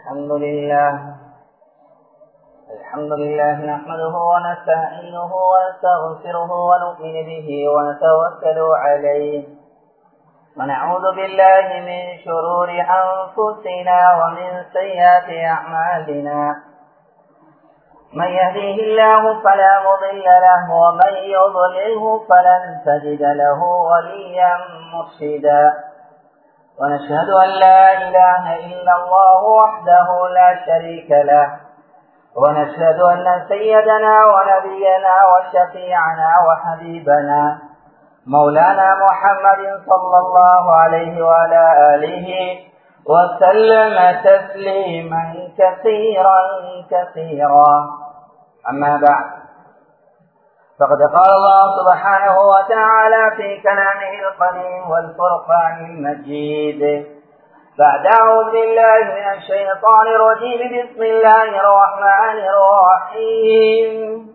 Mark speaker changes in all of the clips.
Speaker 1: الحمد لله الحمد لله نحمده ونستعينه ونستغفره ونؤمن به ونتوكل عليه ونعوذ بالله من شرور أنفسنا ومن سيئات أعمالنا من يهديه الله فلا مضل له ومن يضلله فلن تجد له وليا مرشدا ونشهد أن لا إله إلا الله وحده لا شريك له ونشهد أن سيدنا ونبينا وشفيعنا وحبيبنا مولانا محمد صلى الله عليه وعلى آله وسلم تسليما كثيرا كثيرا أما بعد فقد قال الله سبحانه وتعالى في كلامه القديم والفرقان المجيد بعد أعوذ بالله من الشيطان الرجيم بسم الله الرحمن الرحيم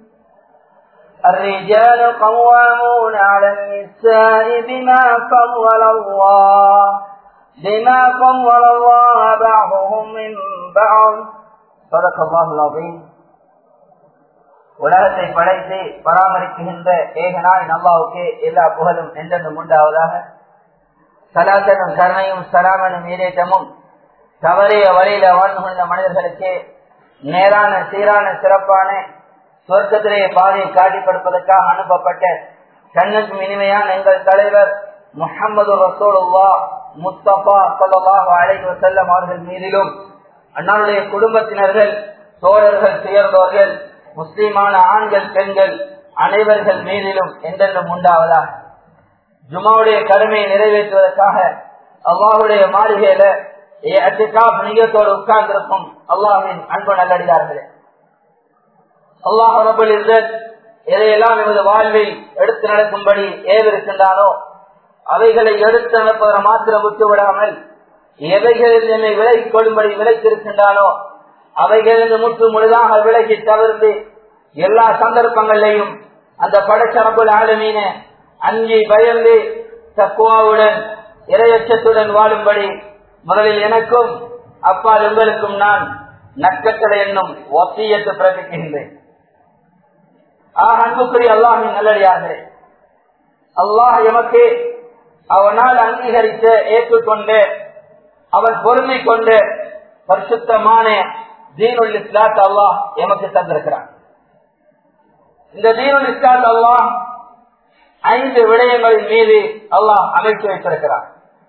Speaker 1: الرجال قوامون على النساء بما فضل الله بما فضل الله بعضهم من بعض صدق الله العظيم உலகத்தை படைத்து பராமரிக்கின்ற ஏகனாய் நல்லாவுக்கு எல்லா புகழும் என்றென்றும் உண்டாவதாக சலாத்தனும் கருணையும் சலாமனும் ஈரேற்றமும் தவறிய வழியில வாழ்ந்து கொண்ட மனிதர்களுக்கு நேரான சீரான சிறப்பான சொர்க்கத்திலே பாதையை காட்டி கொடுப்பதற்காக அனுப்பப்பட்ட கண்ணுக்கும் இனிமையான எங்கள் தலைவர் முகமது ரசோலுல்லா முஸ்தபா சொல்லாஹு அலைஹி செல்லம் அவர்கள் மீதிலும் அண்ணாருடைய குடும்பத்தினர்கள் தோழர்கள் துயர்ந்தோர்கள் முஸ்லிமான ஆண்கள் பெண்கள் அனைவர்கள் மீதிலும் என்றென்றும் உண்டாவதா ஜுமாவுடைய கடமையை நிறைவேற்றுவதற்காக அல்லாஹுடைய மாளிகையில நிகழ்த்தோடு உட்கார்ந்திருக்கும் அல்லாஹின் அன்பு நல்லடியார்களே அல்லாஹ் ரபுல் எதையெல்லாம் எமது வாழ்வில் எடுத்து நடக்கும்படி ஏவிருக்கின்றானோ அவைகளை எடுத்து நடப்பதை மாத்திரம் விட்டு விடாமல் எவைகளில் என்னை விலகிக் கொள்ளும்படி விலைத்திருக்கின்றானோ அவைகளிலிருந்து முற்று முழுதாக விலகி தவிர்த்து எல்லா சந்தர்ப்பங்களிலையும் அந்த படைச்சரம்புல் ஆளுமீன அஞ்சி பயந்து தக்குவாவுடன் இரையச்சத்துடன் வாழும்படி முதலில் எனக்கும் அப்பால் உங்களுக்கும் நான் நக்கட்டளை என்னும் ஒத்தியத்து பிறப்பிக்கின்றேன் ஆஹ் அன்புக்குரிய அல்லாஹின் நல்லடியாக அல்லாஹ் எமக்கு அவனால் அங்கீகரித்த ஏற்றுக்கொண்டு அவன் பொறுமை கொண்டு பரிசுத்தமான தீனுல் இஸ்லாத் அல்லாஹ் எமக்கு தந்திருக்கிறான் இந்த தீனுல் இஸ்லாத் அல்லாஹ் ஐந்து விடயங்களின் மீது அல்லாஹ் அமைத்து வைத்திருக்கிறான்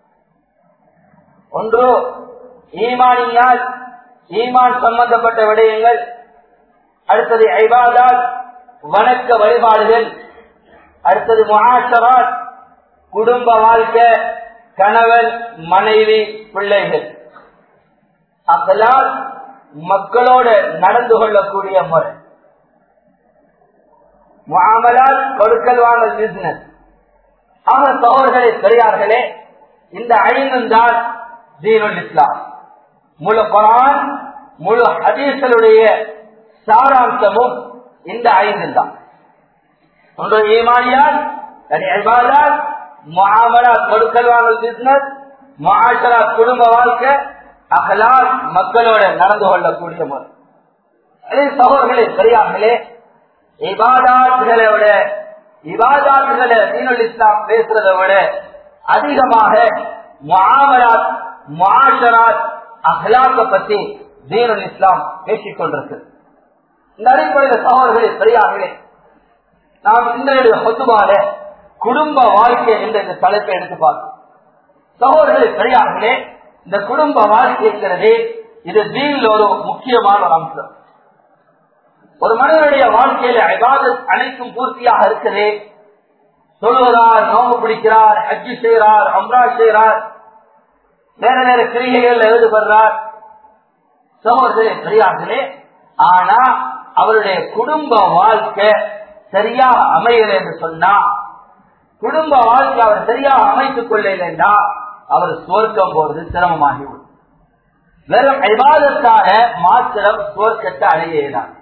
Speaker 1: ஒன்று ஈமானியால் ஈமான் சம்பந்தப்பட்ட விடயங்கள் அடுத்தது ஐபாதால் வணக்க வழிபாடுகள் அடுத்தது மகாசரால் குடும்ப வாழ்க்கை கணவன் மனைவி பிள்ளைகள் அப்பெல்லாம் மக்களோடு நடந்து கொள்ளக்கூடிய முறை முகாமலால் கொடுக்கல் வாங்கல் பிசினஸ் ஆக சோழர்களே பெரியார்களே இந்த ஐந்தும் தான் தீனுல் இஸ்லாம் முழு குரான் முழு ஹதீசலுடைய சாராம்சமும் இந்த ஐந்து தான் ஒன்று ஈமானியால் அல்பாதால் முகாமலா கொடுக்கல் வாங்கல் பிசினஸ் மகாசரா குடும்ப வாழ்க்கை அகலால் மக்களோட நடந்து கொள்ளக்கூடிய முறை அதே சகோதரர்களே பெரியார்களே இபாதாத்துகளை விட இபாதாத்துகளை தீனுல் இஸ்லாம் பேசுறதை விட அதிகமாக முஆமலாத் முஆஷராத் அஹ்லாக்க பத்தி தீனுல் இஸ்லாம் பேசிக் கொண்டிருக்கு இந்த அடிப்படையில் சகோதரர்களே பெரியார்களே நாம் இன்றைய சொத்துபால குடும்ப வாழ்க்கை என்ற இந்த தலைப்பை எடுத்து பார்ப்போம் சகோதரர்களே பெரியார்களே இந்த குடும்ப வாழ்க்கைங்கிறது இது தீனில் ஒரு முக்கியமான ஒரு அம்சம் ஒரு மனிதனுடைய வாழ்க்கையில ஐபாதத் அனைத்தும் பூர்த்தியாக இருக்குது சொல்லுவதார் நோம்பு பிடிக்கிறார் ஹஜ்ஜி செய்கிறார் அம்ரா செய்கிறார் வேற வேற கிரிகைகள் ஈடுபடுறார் சகோதரே பெரியார்களே ஆனா அவருடைய குடும்ப வாழ்க்கை சரியாக அமையல என்று சொன்னா குடும்ப வாழ்க்கை அவர் சரியாக அமைத்துக் கொள்ளலைன்னா அவர் சுவர்க்கம் போறது சிரமமாகிவிடும் வெறும் ஐவாதத்தான மாத்திரம் சுவர்க்கத்தை அடையலாம்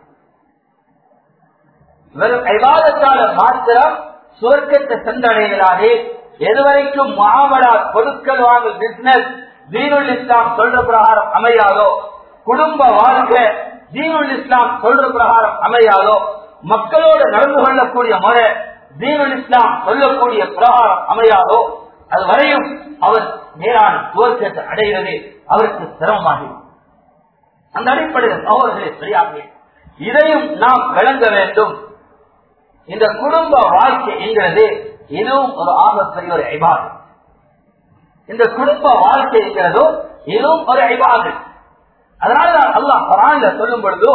Speaker 1: வெறும் ஐவாதத்தான மாத்திரம் சுவர்க்கத்தை சென்றடைகிறாரே எதுவரைக்கும் மாமலா கொடுக்கல் வாங்கல் பிசினஸ் தீனுல் இஸ்லாம் சொல்ற பிரகாரம் அமையாதோ குடும்ப வாழ்க்கை தீனுல் இஸ்லாம் சொல்ற பிரகாரம் அமையாதோ மக்களோடு நடந்து கொள்ளக்கூடிய முறை தீனுல் இஸ்லாம் சொல்லக்கூடிய பிரகாரம் அமையாதோ அது வரையும் அவர் மேலான துவக்கத்தை அடைகிறது அவருக்கு சிரமமாகும் அந்த அடிப்படையில் சகோதரர்களே சரியாக இதையும் நாம் விளங்க வேண்டும் இந்த குடும்ப வாழ்க்கை என்கிறது இதுவும் ஒரு ஆகப்பெரிய ஒரு ஐபாது இந்த குடும்ப வாழ்க்கை என்கிறதோ இதுவும் ஒரு ஐபாது அதனால அல்லாஹ் குரான்ல சொல்லும் பொழுது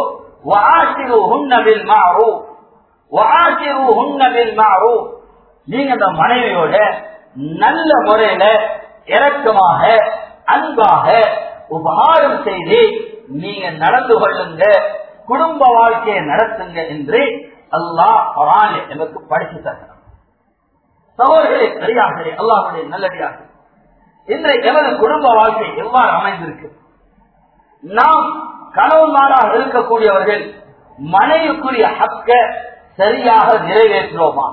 Speaker 1: நீங்க அந்த மனைவியோட நல்ல முறையில இறக்கமாக அன்பாக உபகாரம் செய்து நீங்க நடந்து கொள்ளுங்க குடும்ப வாழ்க்கையை நடத்துங்க என்று அல்லாஹ் குரான் எனக்கு படித்து தரணும் சகோதரர்களே சரியாகவே அல்லாஹுடைய நல்லடியாக இன்றைக்கு எமது குடும்ப வாழ்க்கை எவ்வாறு அமைந்திருக்கு நாம் கணவன்மாராக இருக்கக்கூடியவர்கள் மனைவிக்குரிய ஹக்க சரியாக நிறைவேற்றுவோமா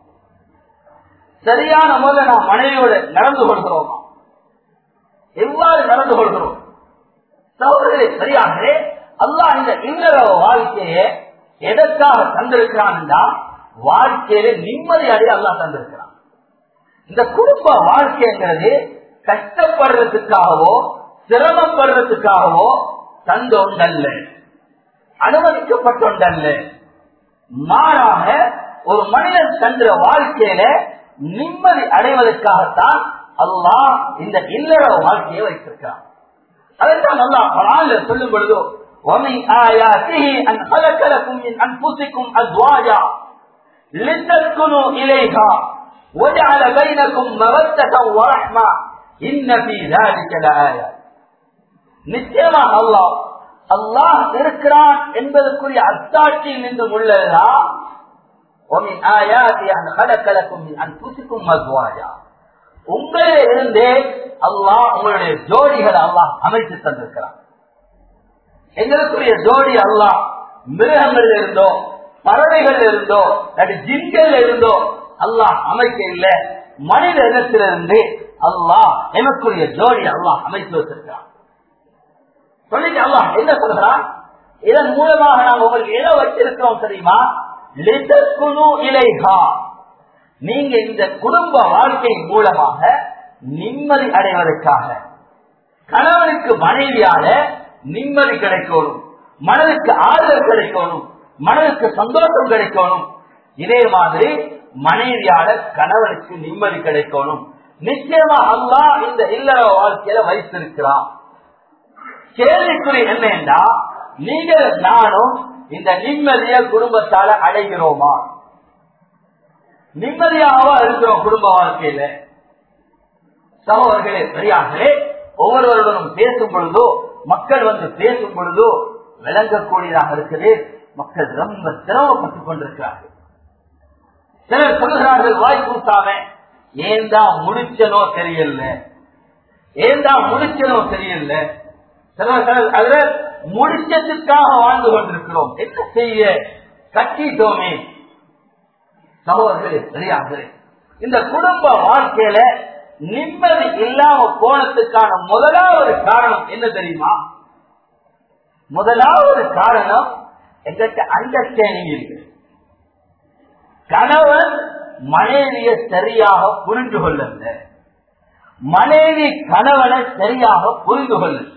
Speaker 1: சரியான முறையில் நாம் மனைவியோடு நடந்து கொள்கிறோமா எவ்வாறு நடந்து கொள்கிறோம் சகோதரர்களே சரியாகவே அல்லாஹ் இந்த இல்லற வாழ்க்கையை எதற்காக தந்திருக்கிறான் என்றால் வாழ்க்கையில நிம்மதி அடைய அல்லாஹ் தந்திருக்கிறான் இந்த குடும்ப வாழ்க்கைங்கிறது கஷ்டப்படுறதுக்காகவோ சிரமப்படுறதுக்காகவோ தந்த ஒன்றல்ல அனுமதிக்கப்பட்ட ஒன்றல்ல மாறாக ஒரு மனிதன் தந்த வாழ்க்கையில நிம்மதி அடைவதற்காகத்தான் அல்லாஹ் இந்த இல்லற வாழ்க்கையை வைத்திருக்கிறான் அதைத்தான் அல்லாஹ் குரான்ல சொல்லும் பொழுதோ ومن آياته أن خلق لكم من أنفسكم أزواجا لتسكنوا إليها وجعل بينكم مودة ورحمة إن في ذلك لآية நிச்சயமாக அல்லாஹ் அல்லாஹ் இருக்கிறான் என்பதற்குரிய அத்தாட்சியில் நின்று உள்ளதா ومن آياته أن خلق لكم من أنفسكم أزواجا உங்களே இருந்தே அல்லாஹ் உங்களுடைய ஜோடிகளை அல்லாஹ் அமைத்து தந்திருக்கிறான் எங்களுக்குரிய ஜோடி அல்லாஹ் மிருகங்கள் இருந்தோ பறவைகள் இருந்தோ அது ஜின்கள் இருந்தோ அல்லாஹ் அமைக்க இல்லை மனித இனத்திலிருந்து அல்லாஹ் எனக்குரிய ஜோடி அல்லாஹ் அமைத்து வச்சிருக்கிறான் சொல்லிட்டு அல்லாஹ் என்ன சொல்கிறான் இதன் மூலமாக நாங்க உங்களுக்கு எதை வச்சிருக்கிறோம் தெரியுமா லிதஸ்குனு இலைஹா நீங்க இந்த குடும்ப வாழ்க்கை மூலமாக நிம்மதி அடைவதற்காக கணவனுக்கு மனைவியால நிம்மதி கிடைக்கணும் மனதுக்கு ஆறுதல் கிடைக்கணும் மனதுக்கு சந்தோஷம் கிடைக்கணும் இதே மாதிரி மனைவியால கணவனுக்கு நிம்மதி கிடைக்கணும் நிச்சயமா அல்லா இந்த இல்லற வாழ்க்கையில வைத்திருக்கிறான் கேள்விக்குறி என்னன்னா நீங்கள் நானும் இந்த நிம்மதிய குடும்பத்தால அடைகிறோமா நிம்மதியாகவா இருக்கிறோம் குடும்ப வாழ்க்கையில சகோதரர்களே சரியாகவே ஒவ்வொருவருடனும் பேசும் பொழுதோ மக்கள் வந்து பேசும் பொழுதோ விளங்கக்கூடியதாக இருக்குது மக்கள் ரொம்ப சிரமப்பட்டுக் கொண்டிருக்கிறார்கள் சிலர் சொல்லுகிறார்கள் வாய் கூட்டாம ஏந்தா முடிச்சனோ தெரியல ஏந்தா முடிச்சனோ தெரியல சிலர் அதுல முடிச்சதுக்காக வாழ்ந்து கொண்டிருக்கிறோம் என்ன செய்ய கட்டிட்டோமே சகோதரர்களே சரியாகவே இந்த குடும்ப வாழ்க்கையில நிம்மதி இல்லாம போனதுக்கான முதலாவது காரணம் என்ன தெரியுமா முதலாவது காரணம் எங்கிட்ட அண்டர்ஸ்டாண்டிங் இருக்கு கணவன் மனைவியை சரியாக புரிந்து கொள்ளல மனைவி கணவனை சரியாக புரிந்து கொள்ளல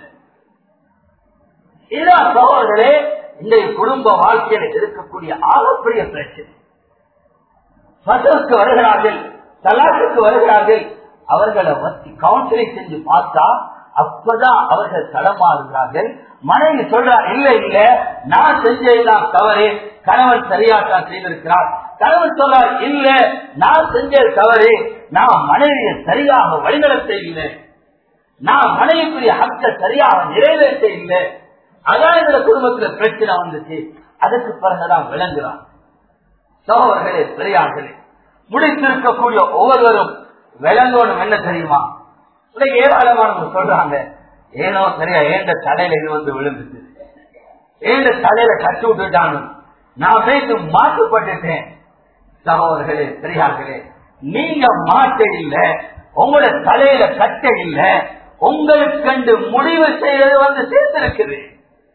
Speaker 1: இதான் சகோதரே இந்த குடும்ப வாழ்க்கையில இருக்கக்கூடிய ஆகப்பெரிய பிரச்சனை பசலுக்கு வருகிறார்கள் தலாட்டுக்கு வருகிறார்கள் அவர்களை பற்றி கவுன்சிலிங் செஞ்சு பார்த்தா அப்பதான் அவர்கள் தடமாறுகிறார்கள் மனைவி சொல்றா இல்ல இல்ல நான் செஞ்சதுதான் தவறு கணவன் சரியாத்தான் செய்திருக்கிறார் கணவன் சொல்றார் இல்ல நான் செஞ்சது தவறு நான் மனைவியை சரியாக வழிநடத்த இல்லை நான் மனைவிக்குரிய ஹக்க சரியாக நிறைவேற்ற இல்லை அதான் இந்த குடும்பத்துல பிரச்சனை வந்துச்சு அதுக்கு பிறகுதான் விளங்குறான் சகோதரர்களே பெரியார்களே முடித்திருக்கக்கூடிய ஒவ்வொருவரும் விளங்கணும் என்ன தெரியுமா இன்னைக்கு ஏராளமானவங்க சொல்றாங்க ஏனோ சரியா ஏண்ட தலையில இது வந்து விழுந்துச்சு ஏண்ட தலையில கட்டி விட்டுட்டானு நான் பேசி மாற்றப்பட்டுட்டேன் சகோதரர்களே பெரியார்களே நீங்க மாற்ற இல்ல உங்களோட தலையில கட்ட இல்ல உங்களுக்கு கண்டு முடிவு செய்யறது வந்து சேர்ந்திருக்குது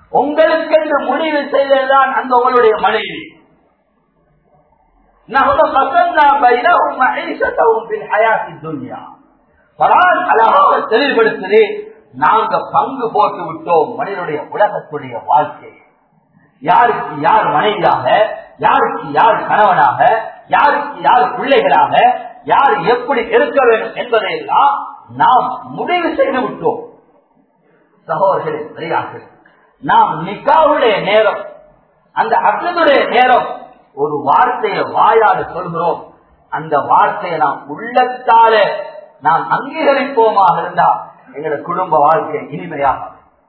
Speaker 1: உங்களுக்கென்று முடிவு செய்ததுதான் அந்த உங்களுடைய மனைவி نحن قسمنا بينهم معيشتهم في الحياة الدنيا குரான் அழகாக தெளிவுபடுத்துது நாங்க பங்கு போட்டு விட்டோம் மனிதனுடைய உலகத்துடைய வாழ்க்கை யாருக்கு யார் மனைவியாக யாருக்கு யார் கணவனாக யாருக்கு யார் பிள்ளைகளாக யார் எப்படி இருக்க வேண்டும் என்பதையெல்லாம் நாம் முடிவு செய்து விட்டோம் சகோதரர்களே பெரியார்கள் நாம் நிக்காவுடைய நேரம் அந்த அக்னதுடைய நேரம் ஒரு வார்த்தையை வாயாடு சொல்கிறோம் அந்த வார்த்தையை நாம் உள்ளத்தால நாம் அங்கீகரிப்போமாக இருந்தா எங்களோட குடும்ப வாழ்க்கை இனிமையாக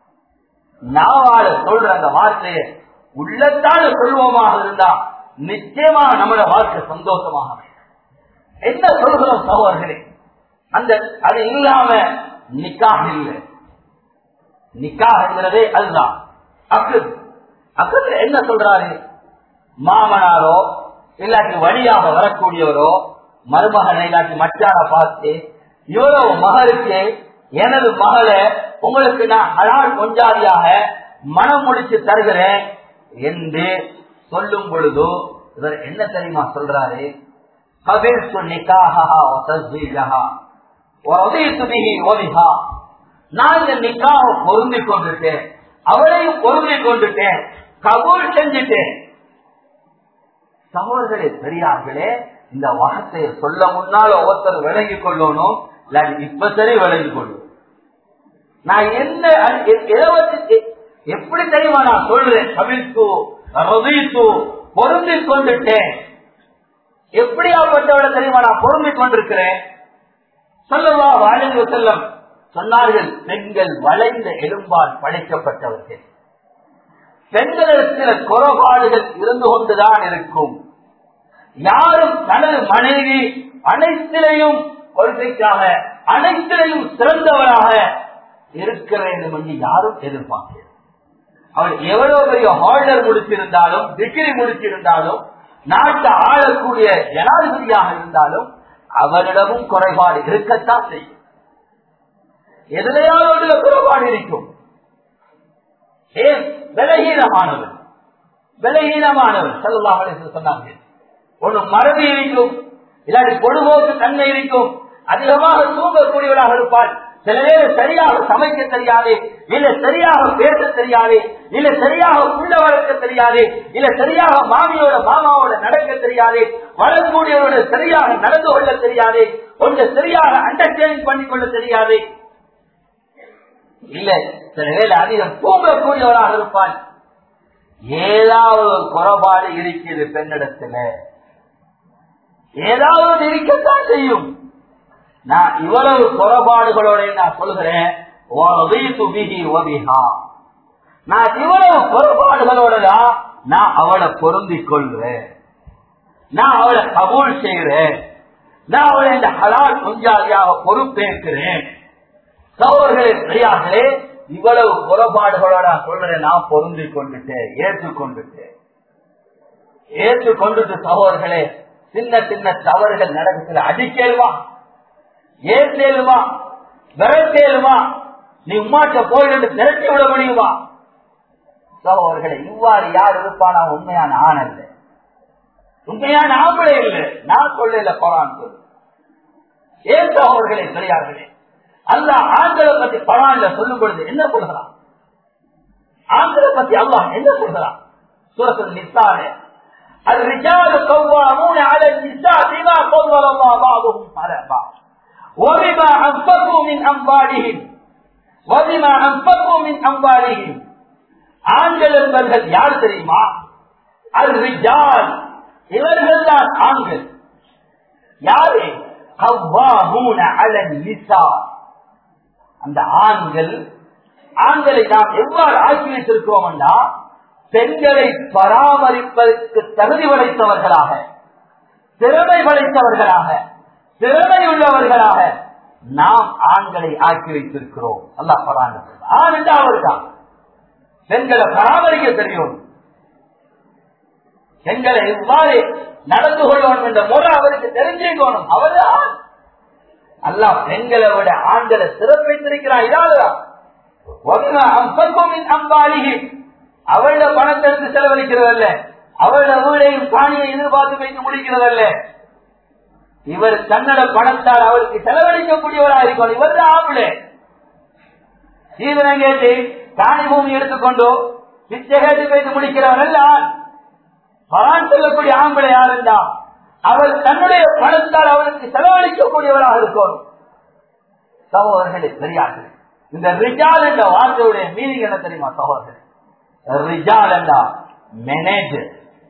Speaker 1: நாவால சொல்ற அந்த வார்த்தையை உள்ளத்தால சொல்வோமாக இருந்தா நிச்சயமா நம்மளோட வாழ்க்கை சந்தோஷமாக அமையும். என்ன சொல்கிறோம் சகோதரர்களே அந்த அது இல்லாம நிக்காக இல்லை நிக்காகங்கிறதே அதுதான் அக்கது அக்கத்துல என்ன சொல்றாரு மாமனாரோ இல்லாட்டி வழியாக வரக்கூடியவரோ மருமகனை இல்லாட்டி மச்சார பார்த்து இவ்வளவு மகளுக்கு எனது மகளை உங்களுக்கு நான் அழால் கொஞ்சாதியாக மனம் முடிச்சு தருகிறேன் என்று சொல்லும் பொழுது இவர் என்ன தெரியுமா சொல்றாரு قبلت نكاحها وتزويجها ورضيت به وبها நான் இந்த நிக்காக பொருந்தி கொண்டுட்டேன் அவளையும் பொருந்தி கொண்டுட்டேன் கபூல் செஞ்சுட்டேன் சகோதரர்களே பெரியார்களே இந்த வார்த்தையை சொல்ல முன்னால் ஒவ்வொருத்தர் விளங்கி கொள்ளணும் இல்லாட்டி இப்ப சரி விளங்கி கொள்ளும் நான் என்ன எ- எதை வச்சு எ- எப்படி தெரியுமா நான் சொல்றேன் கவிழ்த்து ரவித்து பொருந்தி கொண்டுட்டேன் எப்படியாப்பட்டவளை தெரியுமா நான் பொருந்தி கொண்டிருக்கிறேன் சொல்லவா வாழ்ந்து செல்லம் சொன்னார்கள் பெண்கள் வளைந்த எலும்பால் படைக்கப்பட்டவர்கள் பெண்களுக்கு சில குறைபாடுகள் இருந்து கொண்டுதான் இருக்கும் யாரும் தனது மனைவி அனைத்திலையும் கொள்கைக்காக அனைத்திலையும் சிறந்தவராக இருக்க வேண்டும் என்று யாரும் எதிர்பார்க்கிறார் அவர் எவ்வளவு பெரிய ஹால்டர் முடிச்சிருந்தாலும் டிகிரி முடிச்சிருந்தாலும் நாட்டை ஆளக்கூடிய ஜனாதிபதியாக இருந்தாலும் அவரிடமும் குறைபாடு இருக்கத்தான் செய்யும் எதிலையாவது குறைபாடு இருக்கும் ஏன் விலகீனமானவர் விலகீனமானவர் செல்லாமல் சொன்னாங்க ஒன்று மறதி இருக்கும் இல்லாட்டி பொழுதுபோக்கு தன்மை இருக்கும் அதிகமாக தூங்கக்கூடியவராக இருப்பார் சில நேரம் சரியாக சமைக்க தெரியாது இல்ல சரியாக பேச தெரியாது இல்ல சரியாக புள்ள வளர்க்க தெரியாது இல்ல சரியாக மாமியோட மாமாவோட நடக்க தெரியாது வரக்கூடியவரோட சரியாக நடந்து கொள்ள தெரியாது கொஞ்சம் சரியாக அண்டர்ஸ்டாண்டிங் பண்ணிக்கொள்ள தெரியாது இல்ல சில வேலை அதிகம் தூங்கக்கூடியவராக இருப்பான் ஏதாவது ஒரு குறைபாடு இருக்கிறது பெண்ணிடத்துல ஏதாவது இருக்கத்தான் செய்யும் நான் இவ்வளவு குறைபாடுகளோட நான் சொல்கிறேன் وَرَضِيتُ بِهِ وَبِهَا. நான் இவ்வளவு குறைபாடுகளோட தான் நான் அவளை பொருந்திக் கொள்றேன் நான் அவளை கபூல் செய்கிறேன் நான் அவளை இந்த ஹலால் குஞ்சாதியாக பொறுப்பேற்கிறேன் சகோதரர்களே பெரியார்களே இவ்வளவு குறைபாடுகளோட நான் சொல்றேன் நான் பொருந்திக் கொண்டுட்டேன் ஏற்றுக்கொண்டுட்டேன் ஏற்றுக்கொண்டுட்டு சகோதரர்களே சின்ன சின்ன தவறுகள் நடக்கத்துல அடிக்கேள்வா ஏற்றேலுமா விரட்டேலுமா நீ உமாட்ட போயிட்டு திரட்டி விட முடியுமா சகோதரர்களே இவ்வாறு யார் இருப்பானா உண்மையான ஆண் அல்ல உண்மையான ஆம்பளை இல்லை நான் சொல்லல பரான் சொல்லு ஏன் சகோதரர்களே பெரியார்களே அல்ல ஆண்களை பத்தி பரான்ல சொல்லும் பொழுது என்ன சொல்கிறான் ஆண்களை பத்தி அல்லாஹ் என்ன சொல்கிறான் சூரத்தில் நித்தானே الرجال قوامون على النساء بما فضل الله بعضهم على بعض وبما انفقوا من اموالهم وبما انفقوا من اموالهم ஆண்கள் என்பவர்கள் யார் தெரியுமா அல் ரிஜால் இவர்கள் தான் ஆண்கள் யாரு கவ்வாமூன அலன் நிசா அந்த ஆண்கள் ஆண்களை நாம் எவ்வாறு ஆக்கி வைத்திருக்கிறோம் என்றா பெண்களை பராமரிப்பதற்கு தகுதி படைத்தவர்களாக திறமை படைத்தவர்களாக திறமை உள்ளவர்களாக நாம் ஆண்களை ஆக்கி வைத்திருக்கிறோம் அல்லா பராமரி ஆண் என்று அவர்தான் பெண்களை பராமரிக்க தெரியும் பெண்களை எவ்வாறு நடந்து கொள்ளணும் என்ற முறை அவருக்கு தெரிஞ்சுக்கணும் அவர்தான் அல்லாஹ் பெண்களை விட ஆண்களை சிறப்பித்திருக்கிறார் இதாலதான் அம்பாலிகி அவளோட பணத்தை எடுத்து செலவழிக்கிறதல்ல அவளோட வீடையும் காணியை எதிர்பார்த்து வைத்து முடிக்கிறதல்ல இவர் தன்னோட பணத்தால் அவருக்கு செலவழிக்கக்கூடியவராக இருக்கணும் இவர் தான் ஆம்பளை சீதனம் கேட்டு காணி பூமி எடுத்துக்கொண்டு பிச்சை கேட்டு வைத்து முடிக்கிறவர் அல்ல பலான் சொல்லக்கூடிய ஆம்பளை யாருந்தா அவர் தன்னுடைய பணத்தால் அவருக்கு செலவழிக்கக்கூடியவராக இருக்கணும் சகோதரர்களே பெரியார்கள் இந்த ரிஜால் என்ற வார்த்தையுடைய மீனிங் என்ன தெரியுமா சகோதரர் ரிஜால் என்றா மேனேஜர்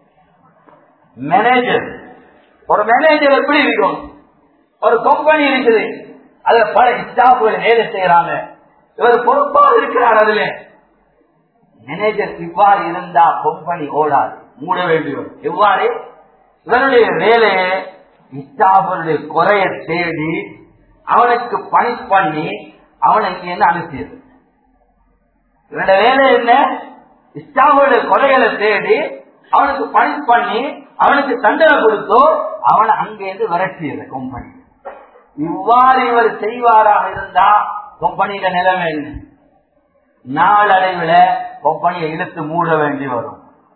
Speaker 1: மேனேஜர் ஒரு மேனேஜர் எப்படி இருக்கும் ஒரு கம்பெனி இருக்குது அதுல பல ஸ்டாஃப்கள் வேலை செய்யறாங்க இவர் பொறுப்பாக இருக்கிறார் அதுல மேனேஜர் இவ்வாறு இருந்தா கம்பெனி ஓடாது மூட வேண்டியவர் எவ்வாறு இவனுடைய வேலையை ஸ்டாஃபுடைய குறைய தேடி அவனுக்கு பணி பண்ணி அவனை இங்க அனுப்பியது இவனுடைய வேலை என்ன ஸ்டாஃபுடைய குறைகளை தேடி அவனுக்கு பணி பண்ணி அவனுக்கு தண்டனை கொடுத்தோ அவனை அங்கிருந்து விரட்டியது கம்பெனி இவ்வாறு இவர் செய்வாராக இருந்தா கம்பெனியில நிலைமை என்ன நாளடைவில் கம்பெனியை இழுத்து மூட வேண்டி வரும்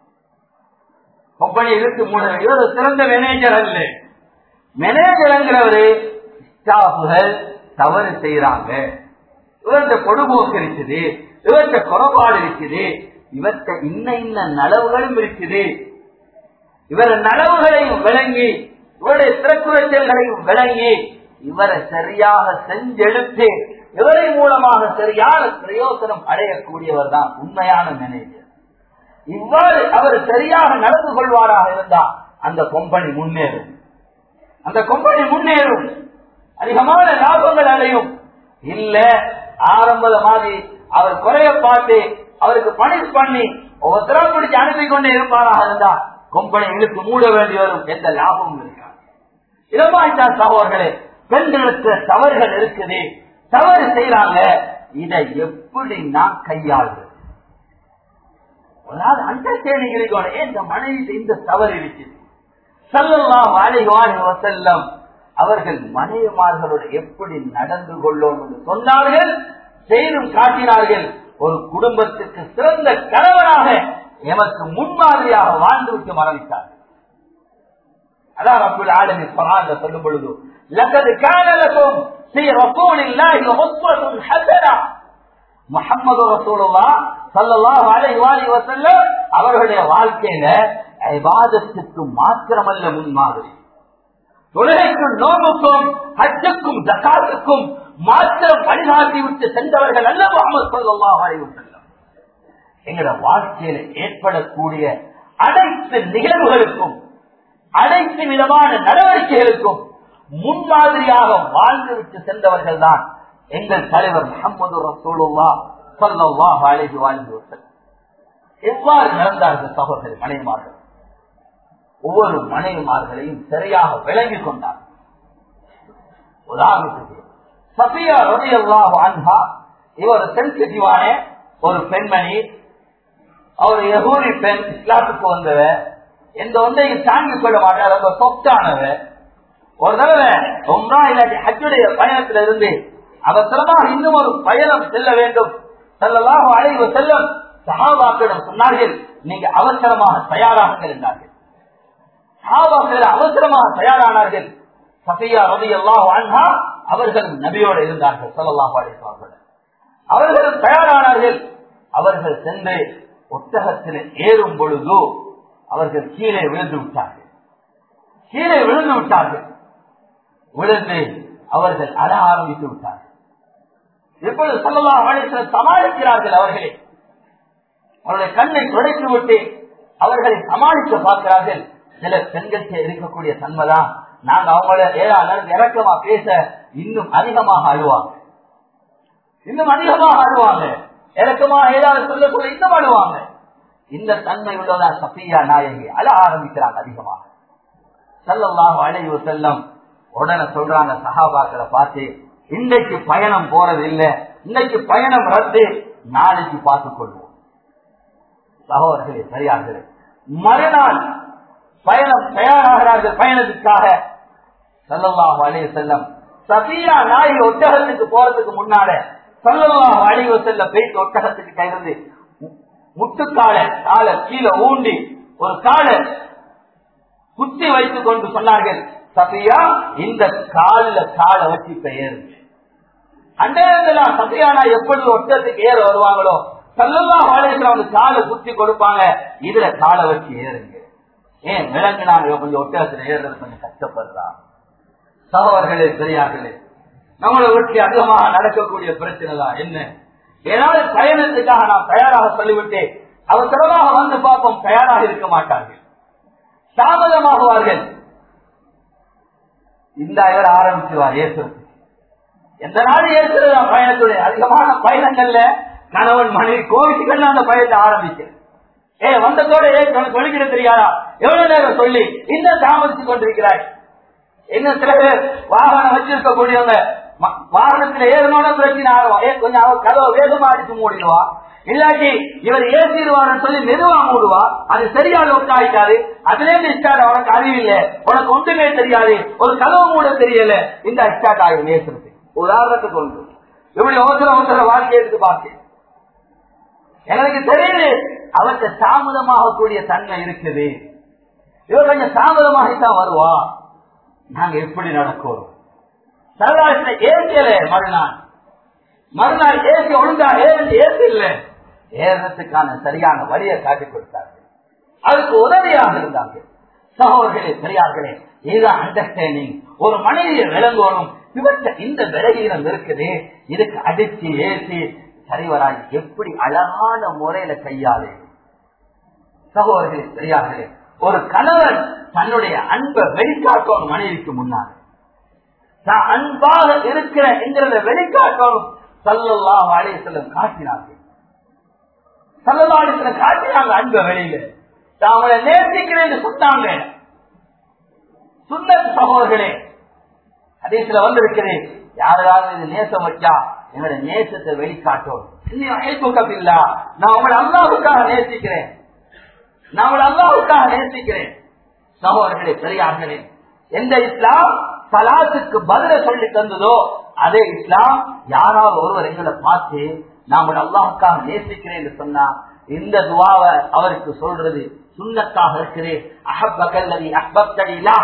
Speaker 1: கம்பெனியை இழுத்து மூட வேண்டிய ஒரு சிறந்த மேனேஜர் அல்ல மேனேஜர்ங்கிறவரு ஸ்டாஃபுகள் தவறு செய்யறாங்க இவர்கிட்ட பொடுபோக்கு இருக்குது இவர்கிட்ட குறைபாடு இருக்குது இவர்கிட்ட இன்ன இன்ன நலவுகளும் இருக்குது இவர் நலவுகளையும் விளங்கி இவருடைய சிறக்குறைச்சல்களையும் விளங்கி இவரை சரியாக செஞ்செடுத்து இவரை மூலமாக சரியான பிரயோசனம் அடையக்கூடியவர் தான் உண்மையான மேனேஜர் இவ்வாறு அவர் சரியாக நடந்து கொள்வாராக இருந்தால் அந்த கொம்பனி முன்னேறும் அந்த கொம்பனி முன்னேறும் அதிகமான லாபங்கள் அடையும் இல்ல ஆரம்பத மாதிரி அவர் குறைய பார்த்து அவருக்கு பணிஷ் பண்ணி ஒவ்வொருத்தரா பிடிச்சு அனுப்பி கொண்டே இருப்பாராக இருந்தா கொம்பனை இழுத்து மூட வேண்டி வரும் எந்த லாபமும் இருக்காது இடமாய்த்தான் சகோதரர்களே பெண்களுக்கு தவறுகள் இருக்குது தவறு செய்யறாங்க இதை எப்படி நான் கையாளுறது அதாவது அண்டர்ஸ்டாண்டிங் இந்த மனைவி இந்த தவறு இருக்குது சல்லல்லாம் அலைவாழ் வசல்லம் அவர்கள் மனைவிமார்களோடு எப்படி நடந்து கொள்ளும் என்று சொன்னார்கள் செய்தும் காட்டினார்கள் ஒரு குடும்பத்துக்கு சிறந்த கணவனாக எமக்கு முன்மாதிரியாக வாழ்ந்துவிட்டு மரணித்தார் அதான் அப்துல் ஆலமி சொன்னாங்க சொல்லும் பொழுது லக்கது காணலக்கும் ஸ்ரீ ரசூல் இல்லாஹி உஸ்வத்துன் ஹஸனா முஹம்மது ரசூலுல்லா ஸல்லல்லாஹு அலைஹி வஸல்லம் அவர்களுடைய வாழ்க்கையில இபாதத்துக்கு மாத்திரமல்ல முன்மாதிரி தொழுகைக்கும் நோம்புக்கும் ஹஜ்ஜுக்கும் ஜக்காத்துக்கும் மாத்திரம் வழிகாட்டி விட்டு சென்றவர்கள் அல்ல முகமது ஸல்லல்லாஹு அலைஹி வஸல்லம் எங்களோட வாழ்க்கையில ஏற்படக்கூடிய அனைத்து நிகழ்வுகளுக்கும் அனைத்து விதமான நடவடிக்கைகளுக்கும் முன்மாதிரியாக வாழ்ந்துவிட்டு சென்றவர்கள் தான் எங்கள் தலைவர் முகமது ரசூலுல்லா ஸல்லல்லாஹு அலைஹி வஸல்லம் எவ்வாறு நடந்தார்கள் சகோதரர் மனைவிமார்கள் ஒவ்வொரு மனைவிமார்களையும் சரியாக விளங்கிக் கொண்டார் உதாரணத்துக்கு சபியா ரலியல்லாஹு அன்ஹா இவர் சென்சிட்டிவான ஒரு பெண்மணி அவர் யகூரி பெண் இஸ்லாத்துக்கு வந்தவ எந்த ஒன்றையும் தாங்கிக் கொள்ள மாட்டார் ரொம்ப சொத்தானவ ஒரு தடவை உம்ரா இல்லாட்டி ஹஜ்ஜுடைய பயணத்துல இருந்து அவசரமாக இன்னும் ஒரு பயணம் செல்ல வேண்டும் செல்லலாம் அழைவு செல்லும் சகாபாக்களிடம் சொன்னார்கள் நீங்க அவசரமாக தயாராக இருந்தார்கள் சகாபாக்கள் அவசரமாக தயாரானார்கள் சஃபியா ரவி அல்லாஹ் அவர்கள் நபியோடு இருந்தார்கள் சொல்லலாம் அழைப்பார்கள் அவர்கள் தயாரானார்கள் அவர்கள் சென்று ஒட்டகத்தில் ஏறும் பொழுது அவர்கள் கீழே விழுந்து விட்டார்கள் கீழே விழுந்து விட்டார்கள் விழுந்து அவர்கள் அழ ஆரம்பித்து விட்டார்கள் இப்பொழுது சொல்லலாம் அழைத்து சமாளிக்கிறார்கள் அவர்களே அவருடைய கண்ணை துடைத்து விட்டு அவர்களை சமாளிக்க பார்க்கிறார்கள் சில பெண்களுக்கு இருக்கக்கூடிய தன்மைதான் நாங்க அவங்கள ஏதாவது இறக்கமா பேச இன்னும் அதிகமாக அழுவாங்க இன்னும் அதிகமாக அழுவாங்க இறக்கமாக ஏதாவது சொல்லக்கூடிய இன்னும் அழுவாங்க இந்த தன்மை உள்ளதா சஃபியா நாயகி அழ ஆரம்பிக்கிறாங்க அதிகமாக செல்லலாம் அழைவு செல்லம் உடனே சொல்றாங்க சகாபாக்களை பார்த்து இன்னைக்கு பயணம் போறது இல்லை இன்னைக்கு பயணம் ரத்து நாளைக்கு பார்த்துக் கொள்வோம் சகோதரர்களே சரியார்களே மறுநாள் பயணம் தயாராகிறார்கள் பயணத்துக்காக செல்லலாம் அழைவு செல்லம் சபியா நாய் ஒட்டகத்துக்கு போறதுக்கு முன்னால சொல்லலாம் அழிவு செல்ல போயிட்டு ஒட்டகத்துக்கு கைது முட்டுக்கால கால கீழே ஊண்டி ஒரு கால குத்தி வைத்துக் கொண்டு சொன்னார்கள் சபியா இந்த காலில் காலை வச்சு இப்ப ஏறுங்க அண்டையத்துல சபியானா எப்படி ஒட்டத்துக்கு ஏற வருவாங்களோ சல்லல்லா வாழைக்கு அவங்க காலை குத்தி கொடுப்பாங்க இதுல காலை வச்சு ஏறுங்க ஏன் விலங்குனாங்க கொஞ்சம் ஒட்டகத்துல ஏறுறது கொஞ்சம் கஷ்டப்படுறா சகோதரர்களே பெரியார்களே நம்மளை விட்டு அதிகமாக நடக்கக்கூடிய பிரச்சனை தான் என்ன ஏதாவது பயணத்துக்காக நாம் தயாராக சொல்லிவிட்டேன் அவசரமாக வந்து பார்ப்போம் தயாராக இருக்க மாட்டார்கள் தாமதமாகுவார்கள் இந்த இவர் ஆரம்பிச்சுவார் ஏசுறது எந்த நாள் ஏசுறது பயணத்துடைய அதிகமான பயணங்கள்ல கணவன் மனைவி கோவிச்சுகள் அந்த பயணத்தை ஆரம்பிக்க ஏ வந்ததோட ஏ உனக்கு வெளிக்கிட தெரியாதா எவ்வளவு நேரம் சொல்லி இன்னும் தாமதிச்சு கொண்டிருக்கிறாய் இன்னும் சில பேர் வாகனம் வச்சிருக்கக்கூடியவங்க ம- வாகனத்துல ஏறணும்னு பிரச்சனை ஆகும் ஏ கொஞ்சம் அவ கதவை வேகமா அடிச்சு மூடிடுவா இல்லாட்டி இவர் ஏசிடுவார்னு சொல்லி மெதுவா மூடுவா அது சரியா லோக் ஆயிட்டாரு அதுல இருந்து ஸ்டார்ட் உனக்கு அறிவில்லை உனக்கு ஒன்றுமே தெரியாது ஒரு கதவு மூட தெரியல இந்த ஸ்டார்ட் ஆகும் ஏசுறது உதாரணத்துக்கு ஒன்று இப்படி அவசர அவசர வாழ்க்கை எடுத்து பார்த்தேன் எனக்கு தெரியுது அவர்கிட்ட தாமதமாகக்கூடிய தன்மை இருக்குது இவர் கொஞ்சம் தாமதமாகத்தான் வருவா நாங்க எப்படி நடக்கிறோம் சரதாசன ஏசியல மறுநாள் மறுநாள் ஏசி ஒழுங்கா ஏறி ஏசி இல்ல ஏறதுக்கான சரியான வழியை காட்டிக் கொடுத்தார்கள் அதுக்கு உதவியாக இருந்தாங்க சகோதரர்களே பெரியார்களே இதுதான் அண்டர்ஸ்டாண்டிங் ஒரு மனிதனை விளங்கணும் இவற்ற இந்த விலகீனம் இருக்குது இதுக்கு அடிச்சு ஏசி சரிவராய் எப்படி அழகான முறையில கையாளு சகோதரர்களே பெரியார்களே ஒரு கணவன் தன்னுடைய அன்பை வெளிக்காட்டணும் மனைவிக்கு முன்னால் நான் அன்பாக இருக்கிற என்கிறத வெளிக்காட்டணும் சல்லல்லா அலையம் காட்டினார்கள் சல்லல்லா அலையம் காட்டினாங்க அன்பை வெளியில நான் அவங்களை நேசிக்கிறேன்னு சொன்னாங்க சுண்ணத் சகோதரர்களே அதேசில வந்திருக்கிறேன் யாராவது இது நேசம் வச்சா என்னோட நேசத்தை வெளிக்காட்டும் இல்ல நான் உங்களை அல்லாவுக்காக நேசிக்கிறேன் நான் உங்களை அல்லாவுக்காக நேசிக்கிறேன் சகோதரர்களே பெரியார்களே எந்த இஸ்லாம் சலாத்துக்கு பதில சொல்லி தந்ததோ அதே இஸ்லாம் யாராவது ஒருவர் எங்களை பார்த்து நான் உங்களை அல்லாவுக்காக நேசிக்கிறேன் என்று சொன்னா இந்த துவாவை அவருக்கு சொல்றது சுண்ணத்தாக இருக்கிறேன் அஹப்ப கல்லதி அஹ்பத்தடிலா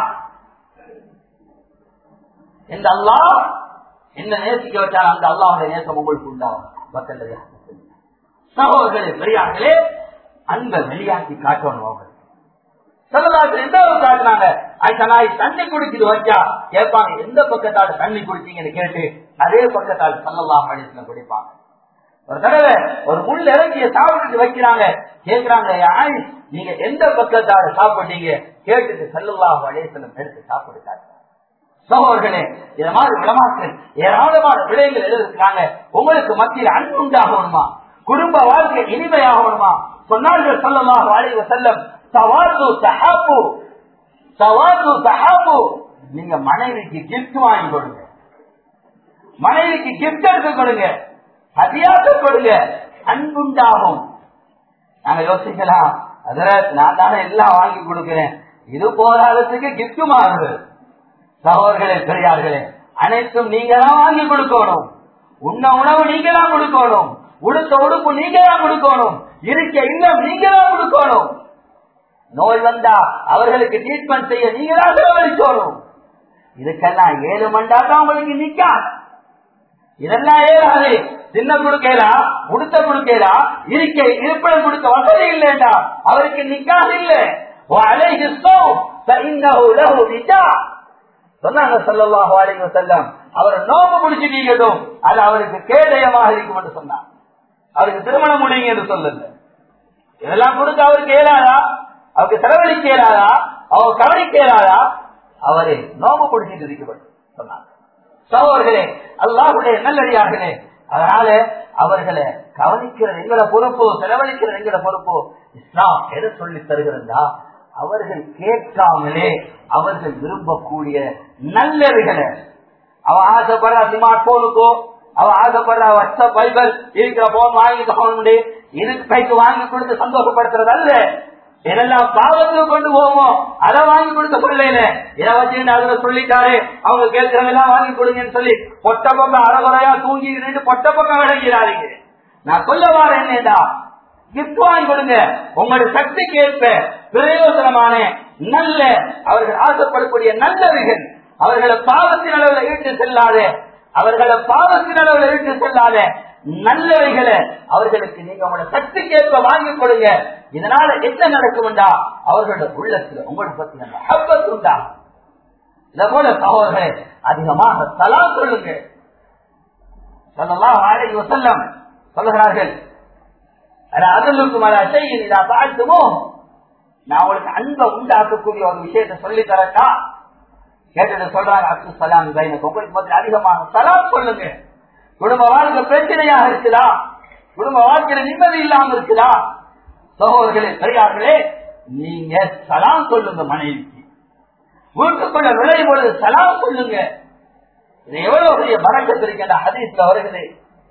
Speaker 1: இந்த அல்லாஹ் என்ன நேசிக்க வச்சால் அந்த அல்லாவுடைய நேசம் உங்களுக்கு உண்டாகும் மக்கள் சகோதரர்களே பெரியார்களே அன்பை வெளியாக்கி காட்டணும் அவங்க சொல்லலாத்துல எந்த அளவு காட்டினாங்க அந்த நாய் தண்ணி குடிக்குது வச்சா கேட்பாங்க எந்த பக்கத்தால தண்ணி குடிச்சீங்கன்னு கேட்டு அதே பக்கத்தால் சல்லல்லாஹ் அலிஸ்ல குடிப்பாங்க ஒரு தடவை ஒரு முள் இறங்கிய சாப்பிட்டு வைக்கிறாங்க கேட்கிறாங்க ஆய் நீங்க எந்த பக்கத்தால சாப்பிட்டீங்க கேட்டுட்டு சல்லல்லாஹ் அலிஸ்லம் எடுத்து சாப்பிடுறாங்க சகோதரர்களே இத மாதிரி விளமாக்கள் ஏராளமான விடயங்கள் எழுதிருக்காங்க உங்களுக்கு மத்தியில் அன்பு உண்டாகணுமா குடும்ப வாழ்க்கை இனிமையாகணுமா சொன்னார்கள் சொல்லலாம் வாழிவ செல்லம் சவாது சஹாபு சவாது சஹாபு நீங்க மனைவிக்கு கிஃப்ட் வாங்கி கொடுங்க மனைவிக்கு கிஃப்ட் எடுத்து கொடுங்க அதியாக கொடுங்க அன்புண்டாகும் நாங்க யோசிக்கலாம் அதுல நான் தானே எல்லாம் வாங்கி கொடுக்கிறேன் இது போராட்டத்துக்கு கிஃப்ட் மாறுது சகோதரர்களே பெரியார்களே அனைத்தும் நீங்க தான் வாங்கி கொடுக்கணும் உண்ண உணவு நீங்க தான் கொடுக்கணும் உடுத்த உடுப்பு நீங்க தான் கொடுக்கணும் இருக்க இல்லம் நீங்க தான் கொடுக்கணும் நோய் வந்தா அவர்களுக்கு ட்ரீட்மெண்ட் செய்ய நீங்க தான் செலவழிக்கணும் இதுக்கெல்லாம் ஏழு மண்டாதான் உங்களுக்கு நிக்கா இதெல்லாம் ஏறாது சின்ன கொடுக்கலா உடுத்த கொடுக்கலா இருக்க இருப்பிடம் கொடுக்க வசதி இல்லைண்டா அவருக்கு நிக்காது இல்லை அலைஹி சொன்னாங்க சொல்லலாம் வாழிங்க செல்லம் அவர் நோம்பு முடிச்சுட்டீங்கட்டும் அது அவருக்கு கேடயமாக இருக்கும் என்று சொன்னார் அவருக்கு திருமணம் முடியுங்க என்று சொல்லல இதெல்லாம் கொடுக்க அவருக்கு இயலாதா அவருக்கு செலவழிக்க இயலாதா அவர் கவனிக்க இயலாதா அவரே நோம்பு பிடிச்சிட்டு இருக்கப்படும் சொன்னார் சகோதரர்களே அல்லாஹுடைய நல்லடியார்களே அதனால அவர்களை கவனிக்கிறது எங்கள பொறுப்பு செலவழிக்கிறது எங்கள பொறுப்பு இஸ்லாம் எதை சொல்லி தருகிறதா அவர்கள் கேட்காமலே அவர்கள் விரும்பக்கூடிய நல்லவைகளை அவ ஆசைப்படுற ஸ்மார்ட் போனுக்கோ அவ ஆசைப்படுற வாட்ஸ்அப் பைபிள் இருக்கிற போன் வாங்கி தகவல் இதுக்கு கைக்கு வாங்கி கொடுத்து சந்தோஷப்படுத்துறது அல்ல இதெல்லாம் பாவத்துக்கு கொண்டு போவோம் அதை வாங்கி கொடுக்க சொல்லல இதை வச்சு அதுல சொல்லிட்டாரு அவங்க கேட்கறதெல்லாம் வாங்கி கொடுங்கன்னு சொல்லி பொட்ட பக்கம் அறகுறையா தூங்கி பொட்ட பக்கம் விளங்கிறாருங்க நான் சொல்ல வார என்னடா கிஃப்ட் வாங்கி கொடுங்க உங்களுடைய சக்திக்கு ஏற்ப பிரயோஜனமான நல்ல அவர்கள் ஆசைப்படக்கூடிய நல்லவைகள் அவர்களை பாவத்தின் அளவில் ஈட்டு செல்லாத அவர்களை பாவத்தின் அளவில் ஈட்டு செல்லாத நல்லவைகளை அவர்களுக்கு நீங்க உங்களோட சக்திக்கு ஏற்ப வாங்கி கொடுங்க இதனால என்ன நடக்கும்டா அவர்களோட உள்ளத்துல உங்களை பத்தி நல்ல உண்டா இதை போல சகோதரர்களே அதிகமாக தலா சொல்லுங்க சொல்லலாம் ஆலை வசல்லம் சொல்லுகிறார்கள் அதலுக்கும் அதை செய்யும் இதா பார்த்துமோ நான் உங்களுக்கு அன்பை உண்டாக்கக்கூடிய ஒரு விஷயத்தை சொல்லி தரட்டா கேட்டது சொல்றாங்க அப்துல் சலாம் எனக்கு உங்களுக்கு மத்தியில் அதிகமாக சலாம் சொல்லுங்க குடும்ப வாழ்க்கை பிரச்சனையாக இருக்குதா குடும்ப வாழ்க்கையில நிம்மதி இல்லாம இருக்குதா சகோதரர்களே பெரியார்களே நீங்க சலாம் சொல்லுங்க மனைவிக்கு வீட்டுக்குள்ள நுழையும் பொழுது சலாம் சொல்லுங்க இது எவ்வளவு பெரிய பறக்கத்து இருக்கின்ற ஹதீஸ்ல வருகிறது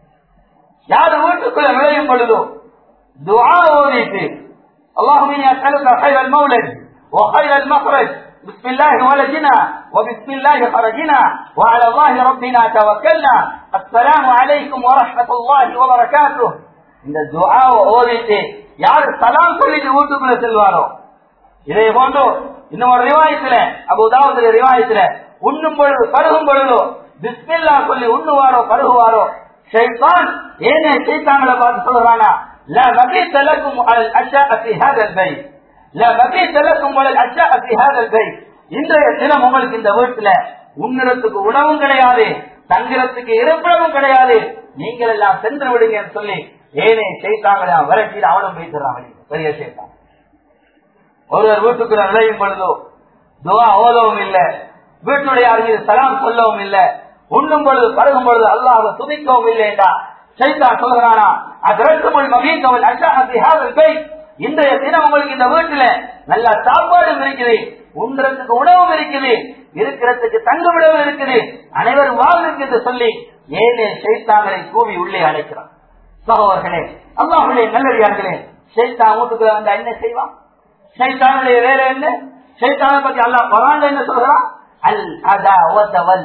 Speaker 1: யார் வீட்டுக்குள்ள நுழையும் பொழுதோ துவா ஓதிட்டு اللهم اني اسالك خير المولد وخير المخرج بسم الله ولدنا وبسم الله خرجنا وعلى الله ربنا توكلنا السلام عليكم ورحمة الله وبركاته இந்த துஆவை ஓதிட்டு யார் சலாம் சொல்லிட்டு வீட்டுக்குள்ள செல்வாரோ இதே போன்று இன்னும் ஒரு ரிவாயத்துல அபுதாவுடைய ரிவாயத்துல உண்ணும் பொழுது பருகும் பொழுதோ பிஸ்மில்லா சொல்லி உண்ணுவாரோ பருகுவாரோ ஷைத்தான் ஏனே சைத்தான்களை பார்த்து சொல்றானா لا مبيت لكم على الأشياء في هذا البيت لا مبيت لكم على الأشياء في هذا البيت இன்றைய தினம் உங்களுக்கு இந்த வீட்டுல உண்ணுறதுக்கு உணவும் கிடையாது தங்குறதுக்கு இருப்பிடமும் கிடையாது நீங்கள் எல்லாம் சென்று விடுங்கன்னு சொல்லி ஏனே செய்தாங்களே விரட்டி அவனும் பேசுறான் பெரிய செய்தான் ஒருவர் வீட்டுக்குள்ள நுழையும் பொழுதோ துவா ஓதவும் இல்லை வீட்டுடைய அருகில் சலாம் சொல்லவும் இல்லை உண்ணும் பொழுது பருகும் பொழுது அல்லாஹ் துதிக்கவும் இல்லைடா சைத்தான் சொல்கிறானா அதற்குமுள் மகீக்கவல் அஷாஹத்தை இன்றைய தினம் உங்களுக்கு இந்த வீட்டுல நல்ல சாப்பாடும் இருக்குது உண்றதுக்கு உணவும் இருக்குது இருக்கிறதுக்கு தங்குமிடமும் இருக்குது அனைவரும் வாழ்வுக்கு என்று சொல்லி ஏழே சைத்தாங்களை கூவி உள்ளே அழைக்கிறான் சகோதரர்களே அல்லாஹுடைய நல்லடியார்களே சைத்தான் வீட்டுக்குள்ள வந்தா என்ன செய்வான் சைத்தானுடைய வேலை என்ன சைத்தானை பத்தி அல்லாஹ் பரான் என்ன சொல்றான் அல் அதாவல்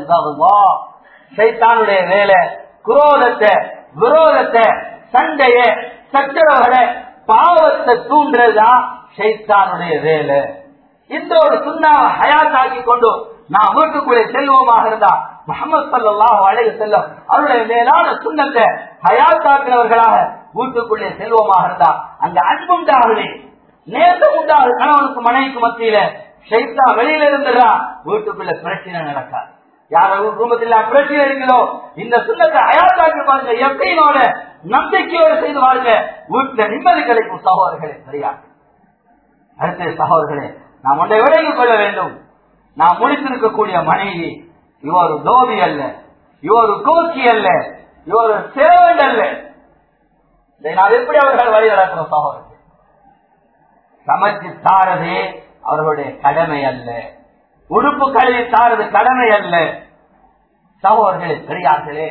Speaker 1: சைத்தானுடைய வேலை குரோதத்தை விரோதத்தை சண்டைய சச்சரவுகளை பாவத்தை தூண்டுறதுதான் சைத்தானுடைய வேலை இந்த ஒரு சுண்ணாவை ஹயாத்தாக்கி கொண்டு நான் வீட்டுக்குள்ளே செல்வமாக இருந்தா முகமது சல்லாஹ் அழைய செல்லும் அவருடைய மேலான சுண்ணத்தை ஹயாத்தாக்கினவர்களாக வீட்டுக்குள்ளே செல்வமாக இருந்தா அந்த அன்புண்டாகவே நேசம் உண்டாகுது கணவனுக்கு மனைவிக்கு மத்தியில சைத்தா வெளியில இருந்துடா வீட்டுக்குள்ள பிரச்சனை நடக்காது யார குடும்பத்தில் பிரச்சனை இருக்குதோ இந்த சுண்ணத்தை அயாத்தாக்கி பாருங்க எப்படியோட நம்பிக்கையோடு செய்து பாருங்க வீட்டுல நிம்மதி கிடைக்கும் சகோதரர்களே சரியா அடுத்த சகோதரர்களே நாம் ஒன்றை விலகிக் கொள்ள வேண்டும் நாம் முடித்திருக்கக்கூடிய மனைவி இவர் தோபி அல்ல இவர் கோச்சி அல்ல இவர் சேவன் அல்ல இதை நாம் எப்படி அவர்கள் வழி நடக்கணும் சகோதரர்கள் சமைச்சு தாரதே அவர்களுடைய கடமை அல்ல உடுப்பு கழுவி தாரது கடமை அல்ல சகோதரர்களே பெரியார்களே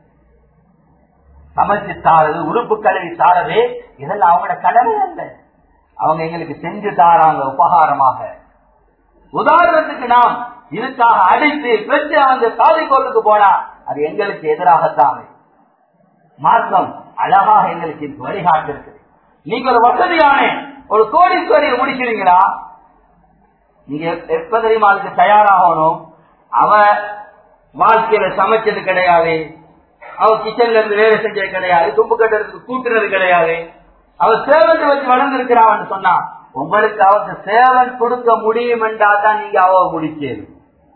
Speaker 1: சமைச்சு தாரது உடுப்பு கழுவி தாரது இதெல்லாம் அவங்களோட கடமை அல்ல அவங்க எங்களுக்கு செஞ்சு தாராங்க உபகாரமாக உதாரணத்துக்கு நாம் இதுக்காக அடித்து பிரச்சனை வந்து சாதிக்கோட்டுக்கு போனா அது எங்களுக்கு எதிராகத்தான் மார்க்கம் அழகாக எங்களுக்கு இது வழிகாட்டு இருக்கு நீங்க ஒரு வசதியான ஒரு கோடீஸ்வரியை முடிக்கிறீங்களா நீங்க எப்ப தெரியுமா அதுக்கு தயாராகணும் அவ வாழ்க்கையில சமைச்சது கிடையாது அவ கிச்சன்ல இருந்து வேலை செஞ்சது கிடையாது துப்பு கட்டுறதுக்கு கூட்டுறது கிடையாது அவ சேவன் வச்சு வளர்ந்திருக்கிறான்னு சொன்னா உங்களுக்கு அவருக்கு சேவன் கொடுக்க முடியும் என்றா தான் நீங்க அவ முடிக்கணும்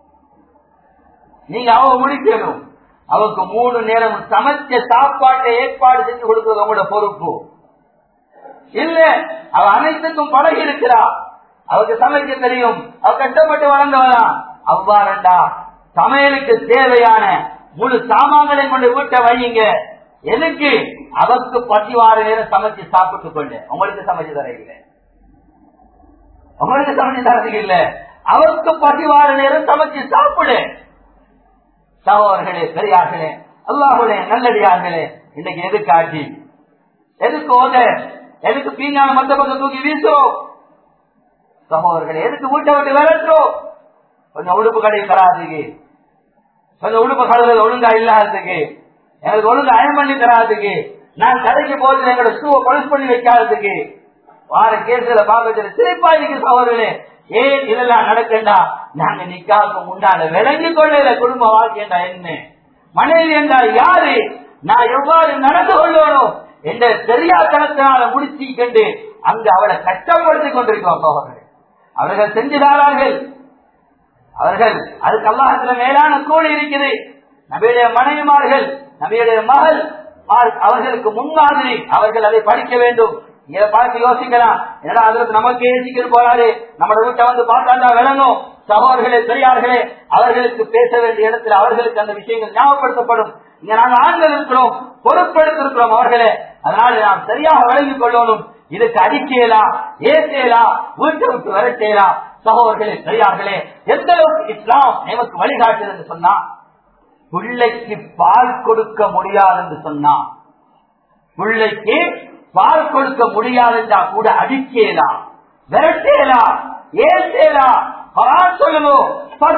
Speaker 1: நீங்க அவ முடிக்கணும் அவருக்கு மூணு நேரம் சமைச்ச சாப்பாட்டை ஏற்பாடு செஞ்சு கொடுக்கிறது உங்களோட பொறுப்பு இல்ல அவ அனைத்துக்கும் பழகி இருக்கிறா அவருக்கு சமைக்க தெரியும் அவ கஷ்டப்பட்டு வளர்ந்தவளா அவ்வாறண்டா சமையலுக்கு தேவையான முழு சாமான்களை கொண்டு வீட்டை வையுங்க எதுக்கு அவருக்கு பசிவாறு நேரம் சமைச்சு சாப்பிட்டு கொண்டு உங்களுக்கு சமைச்சு தர இல்லை உங்களுக்கு சமைச்சு தரதுக்கு இல்ல அவருக்கு பசிவாறு நேரம் சமைச்சு சாப்பிடு சகோதரர்களே பெரியார்களே அல்லாஹுடைய நல்லடியார்களே இன்னைக்கு எதுக்கு ஆட்சி எதுக்கு ஓத எதுக்கு பீங்கான மத்த பக்கம் தூக்கி வீசும் சகோதரர்களே எதுக்கு வீட்டை விட்டு விரட்டுறோம் கொஞ்சம் உடுப்பு கடை தராதுக்கு கொஞ்சம் உடுப்பு கழுவுறது ஒழுங்கா இல்லாததுக்கு எனக்கு ஒழுங்கா அயன் பண்ணி தராதுக்கு நான் கடைக்கு போறது எங்களோட ஷூவை கொலுசு பண்ணி வைக்காததுக்கு வார கேசுல பாக்க சிரிப்பா இருக்கு சகோதரனே ஏன் இதெல்லாம் நடக்கண்டா நாங்க நிக்காவுக்கு முன்னால விளங்கி கொள்ளல குடும்ப வாழ்க்கைண்டா என்ன மனைவி என்றால் யாரு நான் எவ்வாறு நடந்து கொள்ளணும் என்ற தெரியாதனத்தினால முடிச்சுக்கண்டு அங்கு அவளை கஷ்டப்படுத்திக் கொண்டிருக்கோம் சகோதரர் அவர்கள் செஞ்சுதாரார்கள் அவர்கள் அதுக்கு அல்லாஹத்துல மேலான கூலி இருக்குது நபியுடைய மனைவிமார்கள் நபியுடைய மகள் அவர்களுக்கு முன்மாதிரி அவர்கள் அதை படிக்க வேண்டும் இதை பார்த்து யோசிக்கலாம் ஏன்னா அதற்கு நமக்கு ஏசிக்கிட்டு போறாரு நம்ம வீட்டை வந்து பார்த்தாண்டா விளங்கும் சகோதரர்களே பெரியார்களே அவர்களுக்கு பேச வேண்டிய இடத்துல அவர்களுக்கு அந்த விஷயங்கள் ஞாபகப்படுத்தப்படும் இங்க நாங்க ஆண்கள் இருக்கிறோம் பொறுப்பெடுத்திருக்கிறோம் அவர்களே அதனால நாம் சரியாக விளங்கிக் கொள்ளணும் இதுக்கு அடிக்கலாம் ஏசேலாம் வீட்டை விட்டு விரட்டேலாம் சகோதரர்களே பெரியார்களே எந்த அளவுக்கு இஸ்லாம் நமக்கு வழிகாட்டுது என்று சொன்னா பிள்ளைக்கு பால் கொடுக்க முடியாது என்று சொன்னா பிள்ளைக்கு பால் கொடுக்க முடியாதுன்றா கூட அடிக்கலாம் விரட்டேலாம் ஏசேலாம் குரான் சொல்லணும்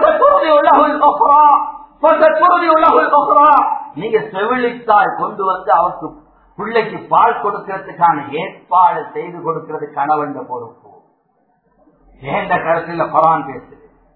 Speaker 1: நீங்க செவிலித்தாய் கொண்டு வந்து அவருக்கு பிள்ளைக்கு பால் கொடுக்கிறதுக்கான ஏற்பாடு செய்து கொடுக்கிறது கணவன் பொறுப்பு ஏந்த கருத்தில் குரான் பேசுது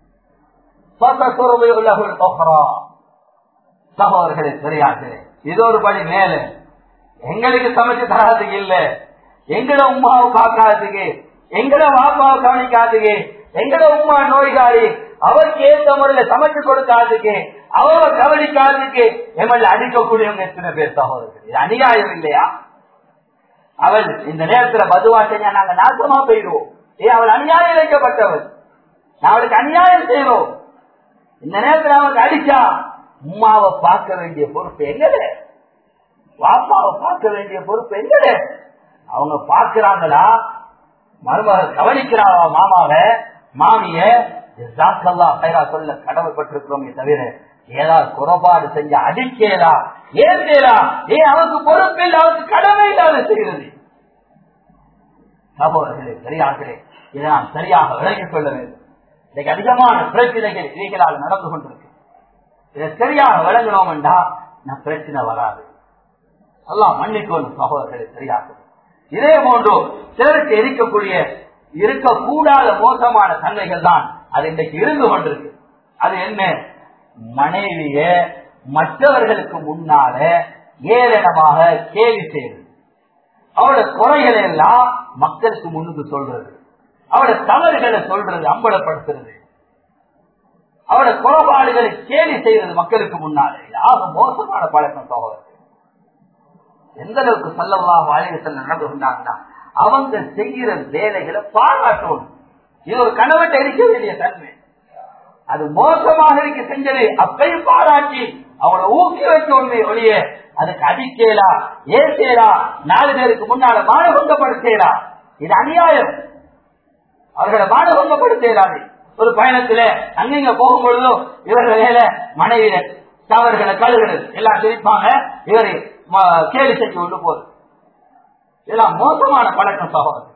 Speaker 1: சகோதரர்களே தெரியாது இது ஒரு படி மேல எங்களுக்கு சமைச்சு தராதுக்கு இல்ல எங்கட உமாவை காக்காததுக்கு எங்கட வாப்பாவை கவனிக்காததுக்கு எங்கட உமா நோய்காரி அவருக்கு ஏற்ற முறையில சமைச்சு கொடுக்காததுக்கு அவரை கவனிக்காததுக்கு எம்எல்ஏ அடிக்கக்கூடியவங்க எத்தனை பேர் சகோதரர்கள் இது அநியாயம் இல்லையா அவள் இந்த நேரத்துல பதுவா செஞ்சா நாங்க நாசமா போயிடுவோம் ஏ அவள் அநியாயம் வைக்கப்பட்டவள் அவளுக்கு அநியாயம் செய்வோம் இந்த நேரத்தில் அவனுக்கு அடிச்சா உமாவை பார்க்க வேண்டிய பொறுப்பு எங்கட வாப்பாவை பார்க்க வேண்டிய பொறுப்பு எங்கட அவங்க பார்க்கிறாங்களா மருமக கவனிக்கிறாவா மாமாவ மாமிய சொல்ல கடமைப்பட்டிருக்கிறோமே தவிர ஏதாவது குறைபாடு செஞ்ச அடிக்கலா ஏற்கலா ஏ அவனுக்கு பொறுப்பு இல்லை அவனுக்கு கடமை இல்லாத செய்கிறது சகோதரர்களே சரியார்களே இதை நாம் சரியாக விளங்கிக் கொள்ள வேண்டும் இன்னைக்கு அதிகமான பிரச்சனைகள் இவைகளால் நடந்து கொண்டிருக்கு இதை சரியாக விளங்கினோம் என்றா நான் பிரச்சனை வராது எல்லாம் மன்னிக்கணும் சகோதரர்களை சரியாக இதே போன்று சிலருக்கு இருக்கக்கூடிய இருக்கக்கூடாத மோசமான தன்மைகள் தான் அது இன்றைக்கு இருந்து கொண்டிருக்கு அது என்ன மனைவிய மற்றவர்களுக்கு முன்னால ஏளனமாக கேள்வி செய்வது அவளோட குறைகளை எல்லாம் மக்களுக்கு முன்னுக்கு சொல்றது அவளோட தவறுகளை சொல்றது அம்பலப்படுத்துறது அவளோட குறைபாடுகளை கேலி செய்வது மக்களுக்கு முன்னாலே ஆக மோசமான பழக்கம் சகோதரர் எந்த அளவுக்கு சொல்லலாம் வாழிகள் நடந்து கொண்டாங்கன்னா அவங்க செய்கிற வேலைகளை பாராட்டணும் இது ஒரு கணவன் இருக்க வேண்டிய தன்மை அது மோசமாக இருக்க செஞ்சது அப்பையும் பாராட்டி அவளை ஊக்கி வைக்க உண்மை ஒழிய அதுக்கு அடிக்கலா ஏசேலா நாலு பேருக்கு முன்னால மானபங்கப்படுத்தேலா இது அநியாயம் அவர்களை மானபங்கப்படுத்தேலாது ஒரு பயணத்துல அங்கிங்க போகும்பொழுதோ இவர்கள் வேல மனைவியில தவறுகளை கழுகுறது எல்லாம் சிரிப்பாங்க இவரு கேலி செஞ்சு கொண்டு போகுது இதெல்லாம் மோசமான பழக்கம் சகோதரர்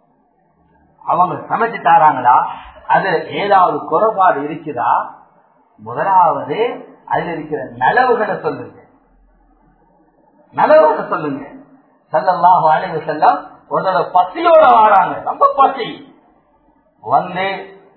Speaker 1: அவங்க சமைச்சு தாராங்களா அது ஏதாவது குறைபாடு இருக்குதா முதலாவது அதுல இருக்கிற நலவுகளை சொல்லுங்க நலவுகளை சொல்லுங்க செல்லலாம் அழைவு செல்லம் ஒரு பசியோட வாராங்க ரொம்ப பசி வந்து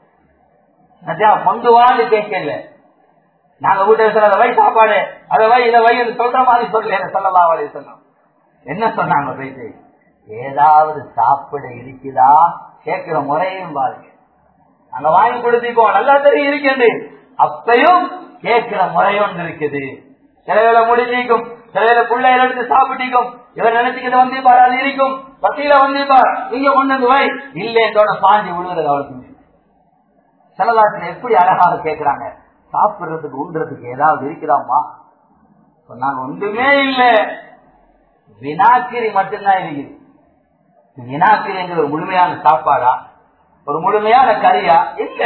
Speaker 1: கொண்டு வான்னு கேட்கல நாங்க வீட்டுல சொல்ல வை சாப்பாடு அதை வை இதை வை சொல்ற மாதிரி சொல்லல சொல்லலாம் அழைவு செல்லம் என்ன சொன்னாங்க போயிட்டு ஏதாவது சாப்பிட இருக்குதா கேட்கிற முறையும் பாருங்க அங்க வாங்கி கொடுத்திப்போம் நல்லா தெரியும் இருக்குது அப்பையும் கேட்கிற முறை ஒன்று இருக்குது சில வேலை முடிஞ்சிக்கும் சில வேலை பிள்ளைகள் எடுத்து சாப்பிட்டிக்கும் இவர் நினைச்சுக்கிட்டு வந்திருப்பார் அது இருக்கும் பத்தியில வந்திருப்பார் நீங்க கொண்டு வந்து வை இல்லைன்றோட பாஞ்சி விழுகிறது அவளுக்கு சிலதாட்டில் எப்படி அழகாக கேட்கிறாங்க சாப்பிடுறதுக்கு உண்றதுக்கு ஏதாவது இருக்கிறாமா சொன்னாங்க ஒன்றுமே இல்லை வினாக்கிரி மட்டும்தான் இருக்குது வினாக்கிரிங்கிற ஒரு முழுமையான சாப்பாடா ஒரு முழுமையான கரியா இல்ல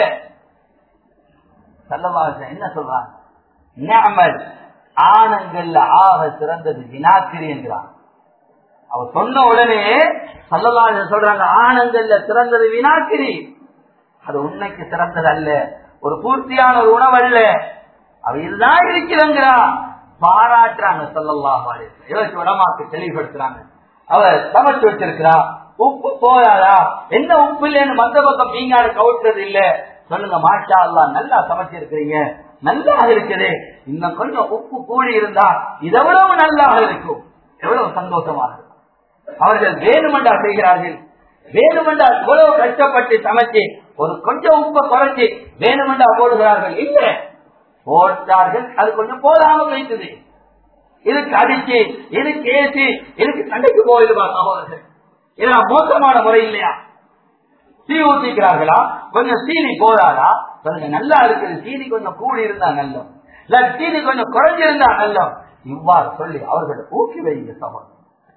Speaker 1: சல்லவாச என்ன சொல்றாங்க நியமல் ஆனங்கள்ல ஆக சிறந்தது வினாக்கிரி என்கிறான் அவ சொன்ன உடனே சல்லவாச சொல்றாங்க ஆனங்கள்ல சிறந்தது வினாக்கிரி அது உண்மைக்கு சிறந்தது அல்ல ஒரு பூர்த்தியான ஒரு உணவு அல்ல அவ இதுதான் இருக்கிறங்கிறா பாராட்டுறாங்க சொல்லலாம் இவருக்கு உடமாக்கு தெளிவுபடுத்துறாங்க அவர் சமைச்சு வச்சிருக்கிறா உப்பு போயாதா என்ன உப்பு இல்லைன்னு மத்த பக்கம் மீங்காடு கவுட்டுறது இல்ல சொல்லுங்க மாஷா அல்லா நல்லா சமைச்சிருக்கிறீங்க நல்லா இருக்குது இன்னும் கொஞ்சம் உப்பு கூடி இருந்தா இதெவ்வளவு நல்லா இருக்கும் எவ்வளவு சந்தோஷமா இருக்கும் அவர்கள் வேணுமெண்டா செய்கிறார்கள் வேணுமெண்டா இவ்வளவு கஷ்டப்பட்டு சமைச்சு ஒரு கொஞ்சம் உப்பை குறைச்சி வேணுமெண்டா போடுகிறார்கள் இல்ல போட்டார்கள் அது கொஞ்சம் போதாம வைத்தது இதுக்கு அடிச்சு இதுக்கு ஏசி இதுக்கு சண்டைக்கு போயிடுவா சகோதரர்கள் இதெல்லாம் மோசமான முறை இல்லையா தீ ஊத்திக்கிறார்களா கொஞ்சம் சீனி போதாதா கொஞ்சம் நல்லா இருக்குது சீனி கொஞ்சம் கூடி இருந்தா நல்லம் இல்ல சீனி கொஞ்சம் குறைஞ்சிருந்தா நல்லம் இவ்வாறு சொல்லி அவர்களை ஊக்கி வைங்க சகோதரர்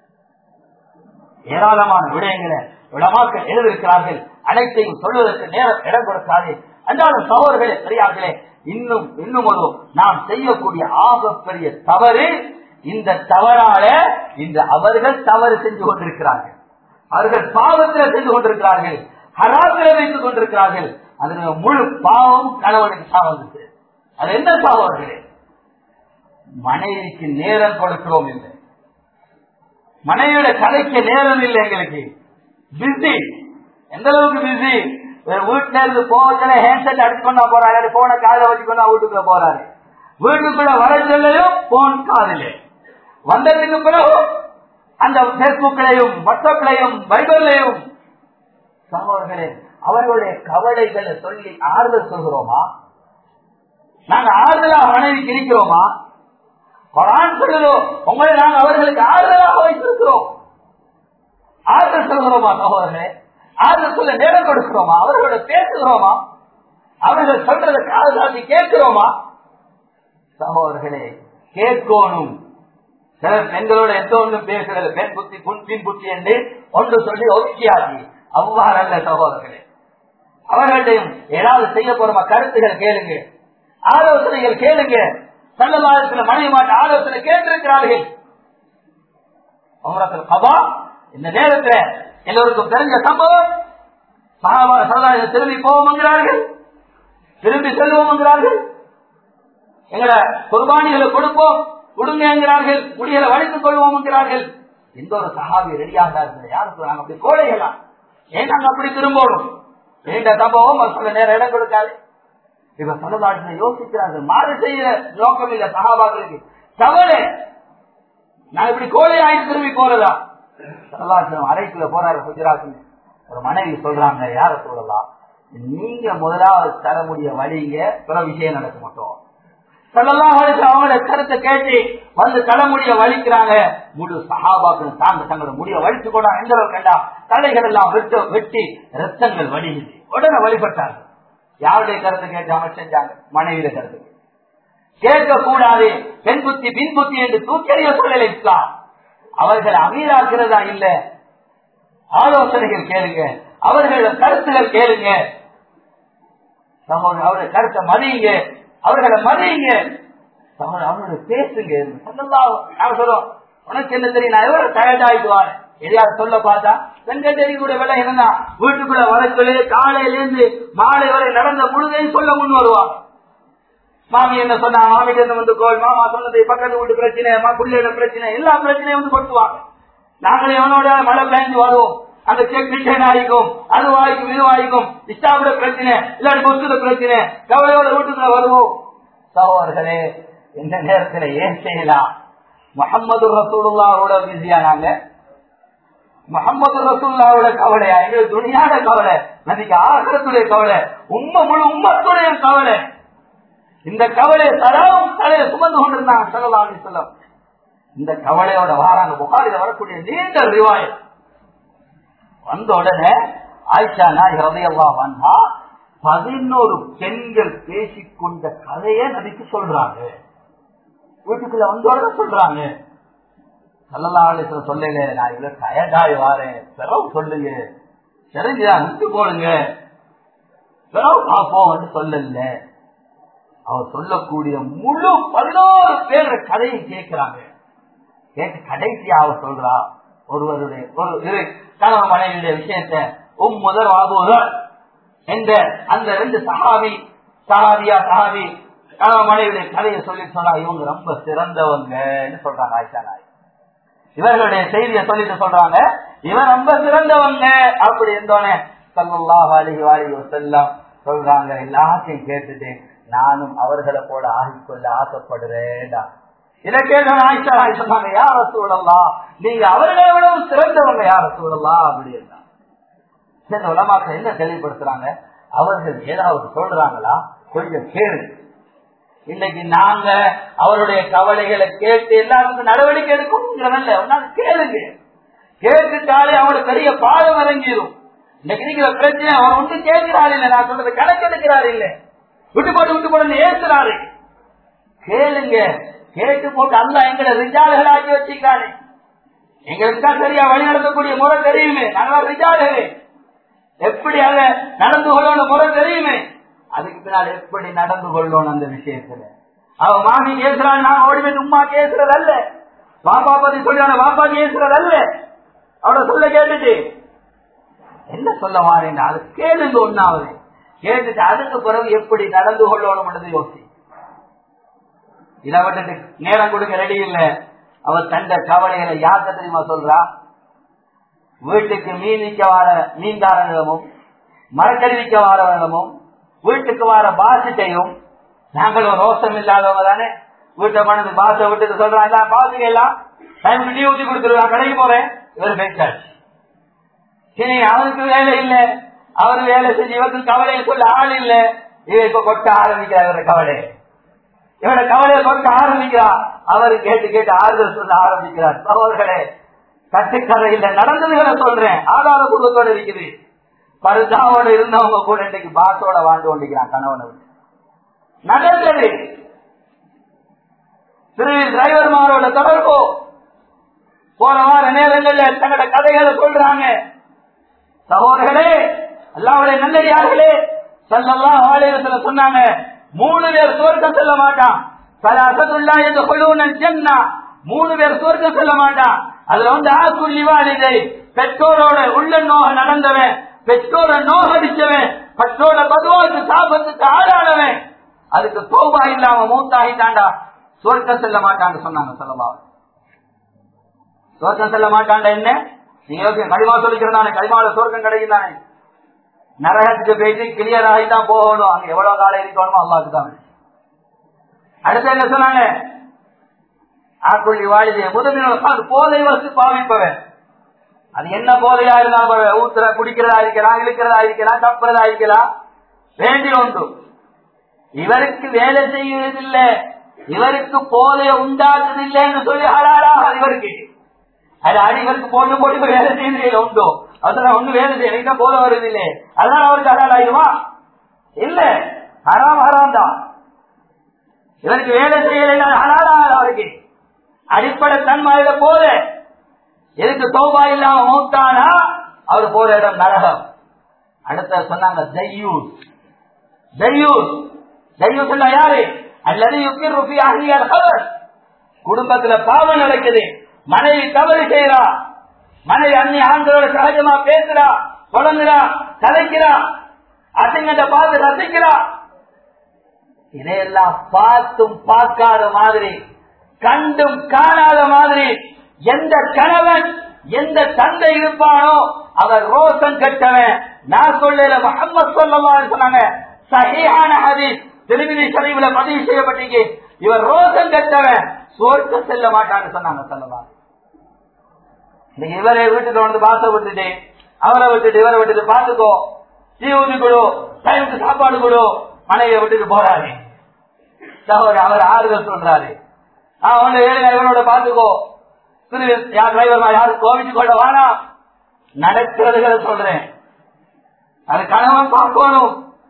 Speaker 1: ஏராளமான விடயங்களை விடமாக்கள் எழுதியிருக்கிறார்கள் அனைத்தையும் சொல்வதற்கு நேரம் இடம் கொடுக்காது அன்றாலும் சகோதரர்களே பெரியார்களே இன்னும் இன்னும் ஒரு நாம் செய்யக்கூடிய ஆகப்பெரிய தவறு இந்த தவறால இந்த அவர்கள் தவறு செஞ்சு கொண்டிருக்கிறார்கள் அவர்கள் பாவத்தில் செஞ்சு கொண்டிருக்கிறார்கள் ஹராத்தில் வைத்துக் கொண்டிருக்கிறார்கள் அதனுடைய முழு பாவம் கணவனுக்கு சாவந்துச்சு அது என்ன சாவர்களே மனைவிக்கு நேரம் கொடுக்கிறோம் இல்லை மனைவியோட கதைக்கு நேரம் இல்லை எங்களுக்கு பிஸி எந்த அளவுக்கு பிஸி வீட்டுல இருந்து போகல ஹேண்ட்செட் அடிச்சுக்கொண்டா போறாரு போன காதல வச்சுக்கொண்டா வீட்டுக்குள்ள போறாரு வீட்டுக்குள்ள வர சொல்லையும் போன் காதலே வந்ததுக்கு பிறகு அந்த பேஸ்புக்லையும் வாட்ஸ்அப்லையும் பைபிள்லையும் சகோதரர்களே அவர்களுடைய கவலைகளை சொல்லி ஆறுதல் சொல்கிறோமா நாங்க ஆறுதலாக மனைவிக்கு இருக்கிறோமா குரான் சொல்லுறோம் உங்களை நாங்கள் அவர்களுக்கு ஆறுதலாக வைத்திருக்கிறோம் ஆறுதல் சொல்கிறோமா சகோதரர்களே ஆறுதல் சொல்ல நேரம் கொடுக்கிறோமா அவர்களோட பேசுகிறோமா அவர்கள் சொல்றதை காதுகாத்தி கேட்கிறோமா சகோதரர்களே கேட்கணும் சில பெண்களோட எந்த ஒன்றும் பேசுறது பெண் புத்தி பின் புத்தி என்று ஒன்று சொல்லி ஒதுக்கியாகி அவ்வாறு அல்ல சகோதரர்களே அவர்களிடையும் ஏதாவது செய்ய போறோமா கருத்துகள் கேளுங்க ஆலோசனைகள் கேளுங்க சல்லமாதத்தில் மனைவி மாட்ட ஆலோசனை கேட்டிருக்கிறார்கள் அமரத்தில் கபா இந்த நேரத்தில் எல்லோருக்கும் தெரிஞ்ச சம்பவம் சமுதாயம் திரும்பி போவோம்ங்கிறார்கள் திரும்பி செல்வோம்ங்கிறார்கள் எங்களை குர்பானிகளை கொடுப்போம் கொடுங்கிறார்கள் முடிகளை வடித்துக் கொள்வோம் என்கிறார்கள் எந்த ஒரு சகாவி ரெடியாக யாருக்கு நாங்க அப்படி கோழைகளா ஏன் நாங்க அப்படி திரும்பணும் ஏண்ட சம்பவம் சில நேரம் இடம் கொடுக்காது இவ சமுதாயத்தில் யோசிக்கிறார்கள் மாறு செய்ய நோக்கம் இல்ல சகாபாக்களுக்கு கவலை நான் இப்படி கோழை ஆயிட்டு திரும்பி போறதா சமுதாயம் அறைக்குள்ள போறாரு குஜராத் ஒரு மனைவி சொல்றாங்க யார சொல்லலாம் நீங்க முதலாவது தர முடிய வழிங்க பிற விஷயம் நடக்க மாட்டோம் அவங்களோட கருத்தை கேட்டு வந்து தலைமுடிய வலிக்கிறாங்க முழு சகாபாக்கள் தாங்க தங்களோட முடிய வலிச்சு கூட எந்த கண்டா தலைகள் எல்லாம் வெட்டு வெட்டி ரத்தங்கள் வடிகுது உடனே வழிபட்டாங்க யாருடைய கருத்தை கேட்டு அவங்க செஞ்சாங்க மனைவியில கருத்து கேட்க கூடாது பெண் புத்தி பின் புத்தி என்று தூக்கறிய சொல்லலை இஸ்லாம் அவர்கள் அமீராக்கிறதா இல்ல ஆலோசனைகள் கேளுங்க அவர்களோட கருத்துகள் கேளுங்க அவருடைய கருத்தை மதியுங்க அவர்களை மதியுங்க அவனோட பேசுங்க சொல்லுவோம் உனக்கு என்ன தெரியும் நான் எவ்வளவு டயர்டாயிடுவான் எதையாவது சொல்ல பார்த்தா வெங்கடேரி கூட விலை இருந்தா வீட்டுக்குள்ள வரக்குள்ளே காலையில இருந்து மாலை வரை நடந்த முழுதையும் சொல்ல முன் வருவான் மாமி என்ன சொன்னா மாமிக்கு என்ன வந்து கோல் மாமா சொன்னது பக்கத்து வீட்டு பிரச்சனை பிள்ளையோட பிரச்சனை எல்லா பிரச்சனையும் வந்து கொட்டுவாங்க நாங்களே அவனோட மழை பெஞ்சு வருவோம் அந்த செக் ரிட்டர்ன் ஆகிக்கும் அது வாய்க்கும் இது வாய்க்கும் இஷ்டாபுட பிரச்சனை இல்லாட்டி கொத்துட பிரச்சனை கவலையோட வீட்டுக்குள்ள வருவோம் சகோதரர்களே இந்த நேரத்தில் ஏன் செய்யலாம் முகமது ரசூலுல்லாவோட பிஸியானாங்க முகமது ரசூல்லாவோட கவலையா எங்களுக்கு துணியாத கவலை நதிக்கு ஆகரத்துடைய கவலை உண்மை முழு உம்மத்துடைய கவலை இந்த கவலை சதாவும் தலையை சுமந்து கொண்டிருந்தாங்க சகலாமி சொல்லம் இந்த கவலையோட வாராங்க புகாரில வரக்கூடிய நீண்ட ரிவாயம் வந்த உடனே ஆயிஷா நாய் ஹதையல்லா வந்தா பதினோரு பெண்கள் பேசிக்கொண்ட கதையை நதிக்கு சொல்றாங்க வீட்டுக்குள்ள வந்தோட சொல்றாங்க சல்லல்லாஹு சொல்லல நான் இவ்வளவு டயர்டாய் வாரேன் பிறகு சொல்லுங்க தெரிஞ்சுதான் விட்டு போடுங்க பிறகு பார்ப்போம் சொல்லல அவர் சொல்லக்கூடிய முழு பதினோரு பேர் கதையை கேட்கிறாங்க கேட்டு கடைசியா அவர் சொல்றா ஒருவருடைய ஒரு இரு கணவன் மனைவியுடைய விஷயத்தை உம் முதல் வாகுவதர் என்ற அந்த ரெண்டு சஹாபி சஹாபியா சஹாபி கணவன் மனைவியுடைய கதையை சொல்லி சொன்னா இவங்க ரொம்ப சிறந்தவங்கன்னு சொல்றாங்க ஆயிஷா நாய் இவர்களுடைய செய்தியை சொல்லிட்டு சொல்றாங்க இவன் ரொம்ப சிறந்தவங்க அப்படி இருந்தோனே சல்லாஹ் அலிஹி வாலி செல்லம் சொல்றாங்க எல்லாத்தையும் கேட்டுட்டு நானும் அவர்களை போல ஆகிக்கொள்ள ஆசைப்படுறேன்டா இதை கேட்ட ஆயிஷா நாய் சொன்னாங்க யார சூழலாம் நீங்க அவர்களை விடவும் சிறந்தவங்க யார சூழலாம் அப்படின்னா இந்த உலமாக்கள் என்ன தெளிவுபடுத்துறாங்க அவர்கள் ஏதாவது சொல்றாங்களா கொஞ்சம் கேளு இன்னைக்கு நாங்க அவருடைய கவலைகளை கேட்டு எல்லாருக்கும் நடவடிக்கை எடுக்கணுங்கிறதல்ல ஒன்னாலும் கேளுங்க கேட்டுட்டாலே அவனுக்கு பெரிய பாடம் இறங்கிடும் இன்னைக்கு இருக்கிற பிரச்சனை அவன் ஒன்று கேட்கிறாரு இல்லை நான் சொல்றது கணக்கெடுக்கிறாரு இல்லை விட்டு போட்டு விட்டு போட்டு ஏசுறாரு கேளுங்க கேட்டு போட்டு அல்ல எங்களை ரிஜால்கள் ஆக்கி வச்சிருக்காரு எங்களுக்கு தான் சரியா வழி நடத்தக்கூடிய முறை தெரியுமே நாங்களா ரிஜால்களே எப்படி அத நடந்து கொள்ளணும் முறை தெரியுமே அதுக்கு பின்னால் எப்படி நடந்து கொள்ளணும் அந்த விஷயத்துல அவ மாமி கேசுறான் நான் ஓடி போய் உமா கேசுறது அல்ல பாப்பா பத்தி சொல்றான பாப்பா கேசுறது அல்ல அவட சொல்ல கேட்டுட்டு என்ன சொல்ல மாறேன் அது கேளுங்க ஒன்னாவது கேட்டுட்டு அதுக்கு பிறகு எப்படி நடந்து கொள்ளணும் யோசி இதை விட்டுட்டு நேரம் கொடுக்க ரெடி இல்ல அவர் தந்த கவலைகளை யார்கிட்ட தெரியுமா சொல்றா வீட்டுக்கு மீன் விற்க வார மீன்காரனிடமும் மரக்கறி விற்க வாரவனிடமும் வீட்டுக்கு வர பாசிட்டையும் நாங்களும் ரோசம் இல்லாதவங்க தானே வீட்டை மனது பாச விட்டுட்டு சொல்றான் எல்லாம் பாசுங்க எல்லாம் டைம் டீ ஊத்தி கொடுத்துருவான் கடைக்கு போறேன் இவர் பேசாச்சு சரி அவனுக்கு வேலை இல்ல அவர் வேலை செஞ்சு இவருக்கு கவலையை சொல்ல ஆள் இல்ல இவ இப்ப கொட்ட ஆரம்பிக்கிறார் இவர கவலை இவட கவலையை கொட்ட ஆரம்பிக்கிறா அவரு கேட்டு கேட்டு ஆறுதல் சொல்ல ஆரம்பிக்கிறார் சகோதரர்களே கட்டுக்கதையில நடந்ததுகளை சொல்றேன் ஆதார குடும்பத்தோட இருக்குது பருதாவோட இருந்தவங்க கூட இன்னைக்கு பாசோட வாழ்ந்து கொண்டிருக்கிறான் கணவனை விட்டு நடந்தது திரு டிரைவர்மாரோட தொடர்போ போன வார நேரங்கள்ல தங்களோட கதைகளை சொல்றாங்க சகோதரர்களே அல்லாவுடைய நல்லடியார்களே சல்லல்லாம் ஆலயத்துல சொன்னாங்க மூணு பேர் சுவர்க்கம் செல்ல மாட்டான் பல அசதுல்லா என்று கொள்ளுவன் சென்னா மூணு பேர் சுவர்க்கம் செல்ல மாட்டான் அதுல வந்து ஆக்குள்ளிவாளிதை பெற்றோரோட உள்ள நோக நடந்தவன் பெற்றோரை நோகடிச்சவன் பெற்றோர பதுவாக்கு சாபத்துக்கு ஆளானவன் அதுக்கு தோபா இல்லாம மூத்தாகிட்டாண்டா சுவர்க்கம் செல்ல மாட்டான்னு சொன்னாங்க சொல்லலாம் சுவர்க்கம் செல்ல மாட்டாண்டா என்ன நீங்க களிமா சொல்லிக்கிறதானே களிமாவில சுவர்க்கம் கிடைக்குதானே நரகத்துக்கு போயிட்டு கிளியர் ஆகிதான் போகணும் அங்க எவ்வளவு காலம் இருக்கணுமோ அல்லாக்கு தான் அடுத்து என்ன சொன்னாங்க ஆக்குள்ளி வாழிதே முதலில் போதை வசு பாவிப்பவன் அது என்ன போதையா இருந்தாலும் ஊத்துற குடிக்கிறதா இருக்கலாம் இழுக்கிறதா இருக்கலாம் தப்புறதா இருக்கலாம் வேண்டி ஒன்று இவருக்கு வேலை செய்வதில்லை இவருக்கு போதைய உண்டாக்குதில்லைன்னு சொல்லி ஹலாலாக இவருக்கு அது அடிவருக்கு போட்டு போட்டு வேலை செய்யறதில்லை உண்டோ அதெல்லாம் ஒண்ணு வேலை செய்ய எனக்கு போத வருது இல்லை அதனால அவருக்கு ஹலால் ஆயிடுமா இல்ல ஹராம் ஹராம் தான் இவருக்கு வேலை செய்யலை ஹலாலா அவருக்கு அடிப்படை தன்மையில போத எதுக்கு தோபா இல்லாம மௌத்தானா அவர் போற இடம் நரகம் அடுத்த சொன்னாங்க ஜெய்யூஸ் ஜெய்யூஸ் ஜெய்யூஸ் யாரு அல்லது யுக்கி ருபி அகியல் கவர் குடும்பத்துல பாவம் நடக்குது மனைவி தவறு செய்யறா மனைவி அன்னி ஆண்களோட சகஜமா பேசுறா தொடங்குறா கலைக்கிறா அசிங்கத்தை பார்த்து ரசிக்கிறா இதையெல்லாம் பார்த்தும் பார்க்காத மாதிரி கண்டும் காணாத மாதிரி எந்த கணவன் எந்த தந்தை இருப்பானோ அவர் ரோசம் கட்டவன் நான் சொல்லல முகமது சொல்லலாம் சொன்னாங்க சகியான ஹதீஸ் திருமதி சரிவுல பதிவு செய்யப்பட்டீங்க இவர் ரோசம் கட்டவன் சோர்க்க செல்ல மாட்டான்னு சொன்னாங்க சொல்லலாம் நீங்க இவரை வீட்டுக்கு வந்து பாச விட்டுட்டு அவரை விட்டுட்டு இவரை விட்டுட்டு பாத்துக்கோ டீ ஊத்தி கொடு டைமுக்கு சாப்பாடு கொடு மனைவியை விட்டுட்டு போறாரு சகோதரர் அவர் ஆறுதல் சொல்றாரு அவன் ஏழு இவனோட பாத்துக்கோ திரு யார் டிரைவர் யாரும் கோவிச்சு கொள்ள வேணாம் நடக்கிறதுகளை சொல்றேன் அது கணவன் பார்க்கணும்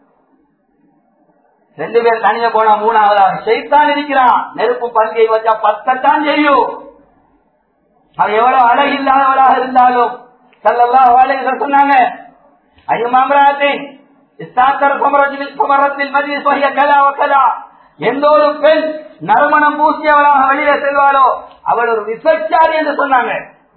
Speaker 1: ரெண்டு பேர் தனியா போனா மூணாவதா செய்தான் இருக்கிறான் நெருப்பு பல்கை வச்சா பத்தத்தான் செய்யும் அது எவ்வளவு அழகில்லாதவளாக இருந்தாலும் சல்லல்லாஹு அலைஹி வஸல்லம் சொன்னாங்க ஐயமாமராத்தை இஸ்தாக்கர் குமரத்தில் குமரத்தில் மதிய சொஹிய கலா வகலா எந்த ஒரு பெண் நறுமணம் பூசியவளாக வெளியில செல்வாளோ அவள் ஒரு விசச்சாரி என்று சொன்னாங்க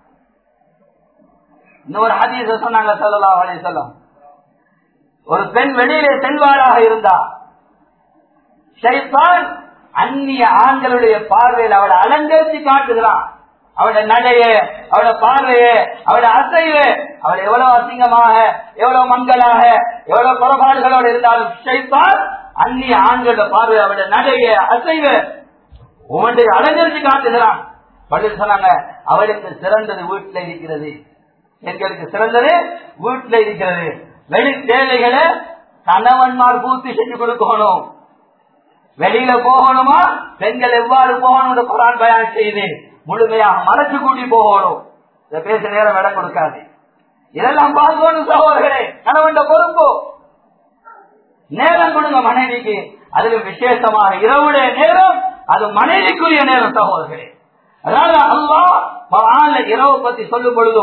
Speaker 1: இன்னொரு ஹதீஸ சொன்னாங்க சல்லல்லாஹு அலைஹி வஸல்லம் ஒரு பெண் வெளியிலே செல்வாளாக இருந்தா ஷைத்தான் அந்நிய ஆண்களுடைய பார்வையில் அவளை அலங்கரித்து காட்டுகிறான் அவட நடைய அவட பார்வைய அவட அசைவ அவள் எவ்வளவு அசிங்கமாக எவ்வளவு மங்களாக எவ்வளவு குறைபாடுகளோடு இருந்தாலும் ஷைத்தான் அந்நிய ஆண்களோட பார்வை அவட நடைய அசைவ உன்னை அலங்கரித்து காட்டுகிறான் பள்ளி சொன்னாங்க அவளுக்கு சிறந்தது வீட்டில் இருக்கிறது எங்களுக்கு சிறந்தது வீட்டில் இருக்கிறது வெளி தேவைகளை கணவன்மார் பூர்த்தி செஞ்சு கொடுக்கணும் வெளியில போகணுமா பெண்கள் எவ்வாறு போகணும் குரான் பயன் செய்து முழுமையாக மறைச்சு கூட்டி போகணும் இதை பேச நேரம் இடம் கொடுக்காது இதெல்லாம் பார்க்கணும் சகோதரர்களே கணவன் பொறுப்பு நேரம் கொடுங்க மனைவிக்கு அதிலும் விசேஷமாக இரவுடைய நேரம் அது மனைவிக்குரிய நேரம் சகோதரர்களே அதனால அல்லா இரவு பத்தி சொல்லும் பொழுது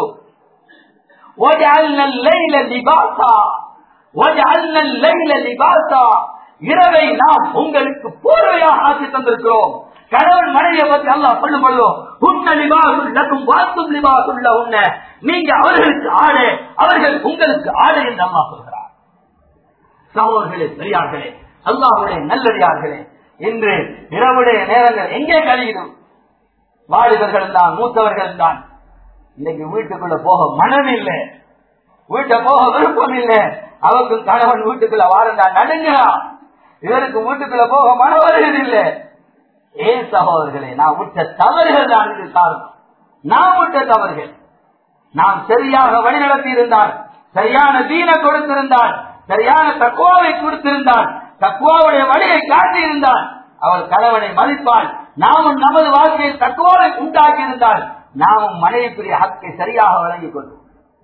Speaker 1: இரவை நாம் உங்களுக்கு போர்வையாக ஆக்கி தந்திருக்கிறோம் கணவன் மனைவியை பத்தி அல்லா சொல்லும் பொழுதோ உன்ன லிபாசும் வாத்தும் லிபாசுள்ள உன்ன நீங்க அவர்களுக்கு ஆடு அவர்கள் உங்களுக்கு ஆடு என்று அம்மா சொல்கிறார் சகோதர்களே பெரியார்களே அல்லாவுடைய நல்லடியார்களே இன்று இரவுடைய நேரங்கள் எங்கே கழியிடும் வாலிபர்கள் தான் மூத்தவர்கள் தான் இன்னைக்கு வீட்டுக்குள்ள போக மனம் இல்லை வீட்டை போக விருப்பம் இல்லை அவருக்கு கணவன் வீட்டுக்குள்ள வாரண்டா நடுங்கிறான் இவருக்கு வீட்டுக்குள்ள போக மனம் வருவதில்லை ஏன் சகோதரர்களே நான் விட்ட தவறுகள் தான் இது காரணம் நான் விட்ட தவறுகள் நாம் சரியாக வழிநடத்தி இருந்தால் சரியான தீன கொடுத்திருந்தால் சரியான தக்குவாவை கொடுத்திருந்தால் தக்குவாவுடைய வழியை காட்டியிருந்தால் அவர் கணவனை மதிப்பால் நாமும் நமது வாழ்க்கையில் தக்குவாவை உண்டாக்கி இருந்தால் நாமும் மனைவிக்குரிய ஹக்கை சரியாக வழங்கிக் கொள்வோம்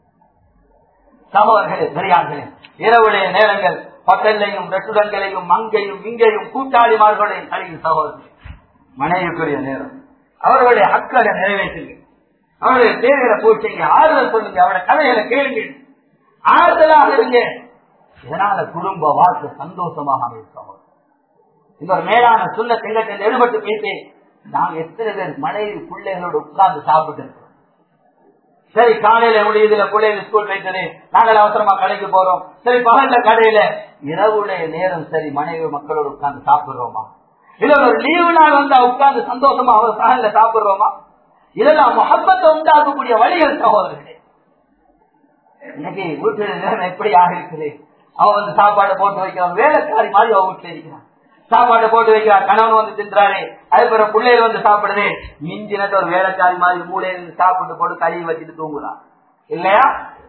Speaker 1: சகோதரர்களே பெரியார்களே இரவுடைய நேரங்கள் பட்டல்லையும் ரெட்டுடங்களையும் மங்கையும் இங்கேயும் கூட்டாளிமார்களையும் கழியும் சகோதரர்கள் மனைவிக்குரிய நேரம் அவர்களுடைய ஹக்களை நிறைவேற்றுங்க அவருடைய தேவைகளை போச்சுங்க ஆறுதல் சொல்லுங்க அவருடைய கதைகளை கேளுங்க ஆறுதலாக இருங்க இதனால குடும்ப வாழ்க்கை சந்தோஷமாக அமையும் சகோதரர் இந்த ஒரு மேலான சொல்ல திங்கத்தில் எடுபட்டு பேசேன் நான் எத்தனை பேர் மனைவி பிள்ளைகளோடு உட்கார்ந்து சாப்பிட்டு இருக்கிறோம் சரி காலையில முடியுதுல பிள்ளைகள் ஸ்கூல் வைத்தது நாங்கள் அவசரமா கடைக்கு போறோம் சரி பகல்ல கடையில இரவுடைய நேரம் சரி மனைவி மக்களோடு உட்கார்ந்து சாப்பிடுறோமா இல்ல ஒரு லீவு நாள் வந்தா உட்கார்ந்து சந்தோஷமா அவர் சகல்ல சாப்பிடுறோமா இதெல்லாம் முகப்பத்தை உண்டாக்கக்கூடிய வழிகள் சகோதரர்களே இன்னைக்கு வீட்டுல நேரம் எப்படி ஆகிருக்குது அவன் வந்து சாப்பாடு போட்டு வைக்கிறான் வேலைக்காரி மாதிரி அவன் வீட்டுல இருக்கிறான் சாப்பாடு போட்டு வைக்கிறார் கணவன் வந்து தின்றாரு அதுக்கப்புறம் பிள்ளைகள் வந்து சாப்பிடுது மிஞ்சினது ஒரு வேலைக்காரி மாதிரி மூலையில இருந்து சாப்பிட்டு போட்டு கழுவி வச்சுட்டு தூங்குறான் இல்லையா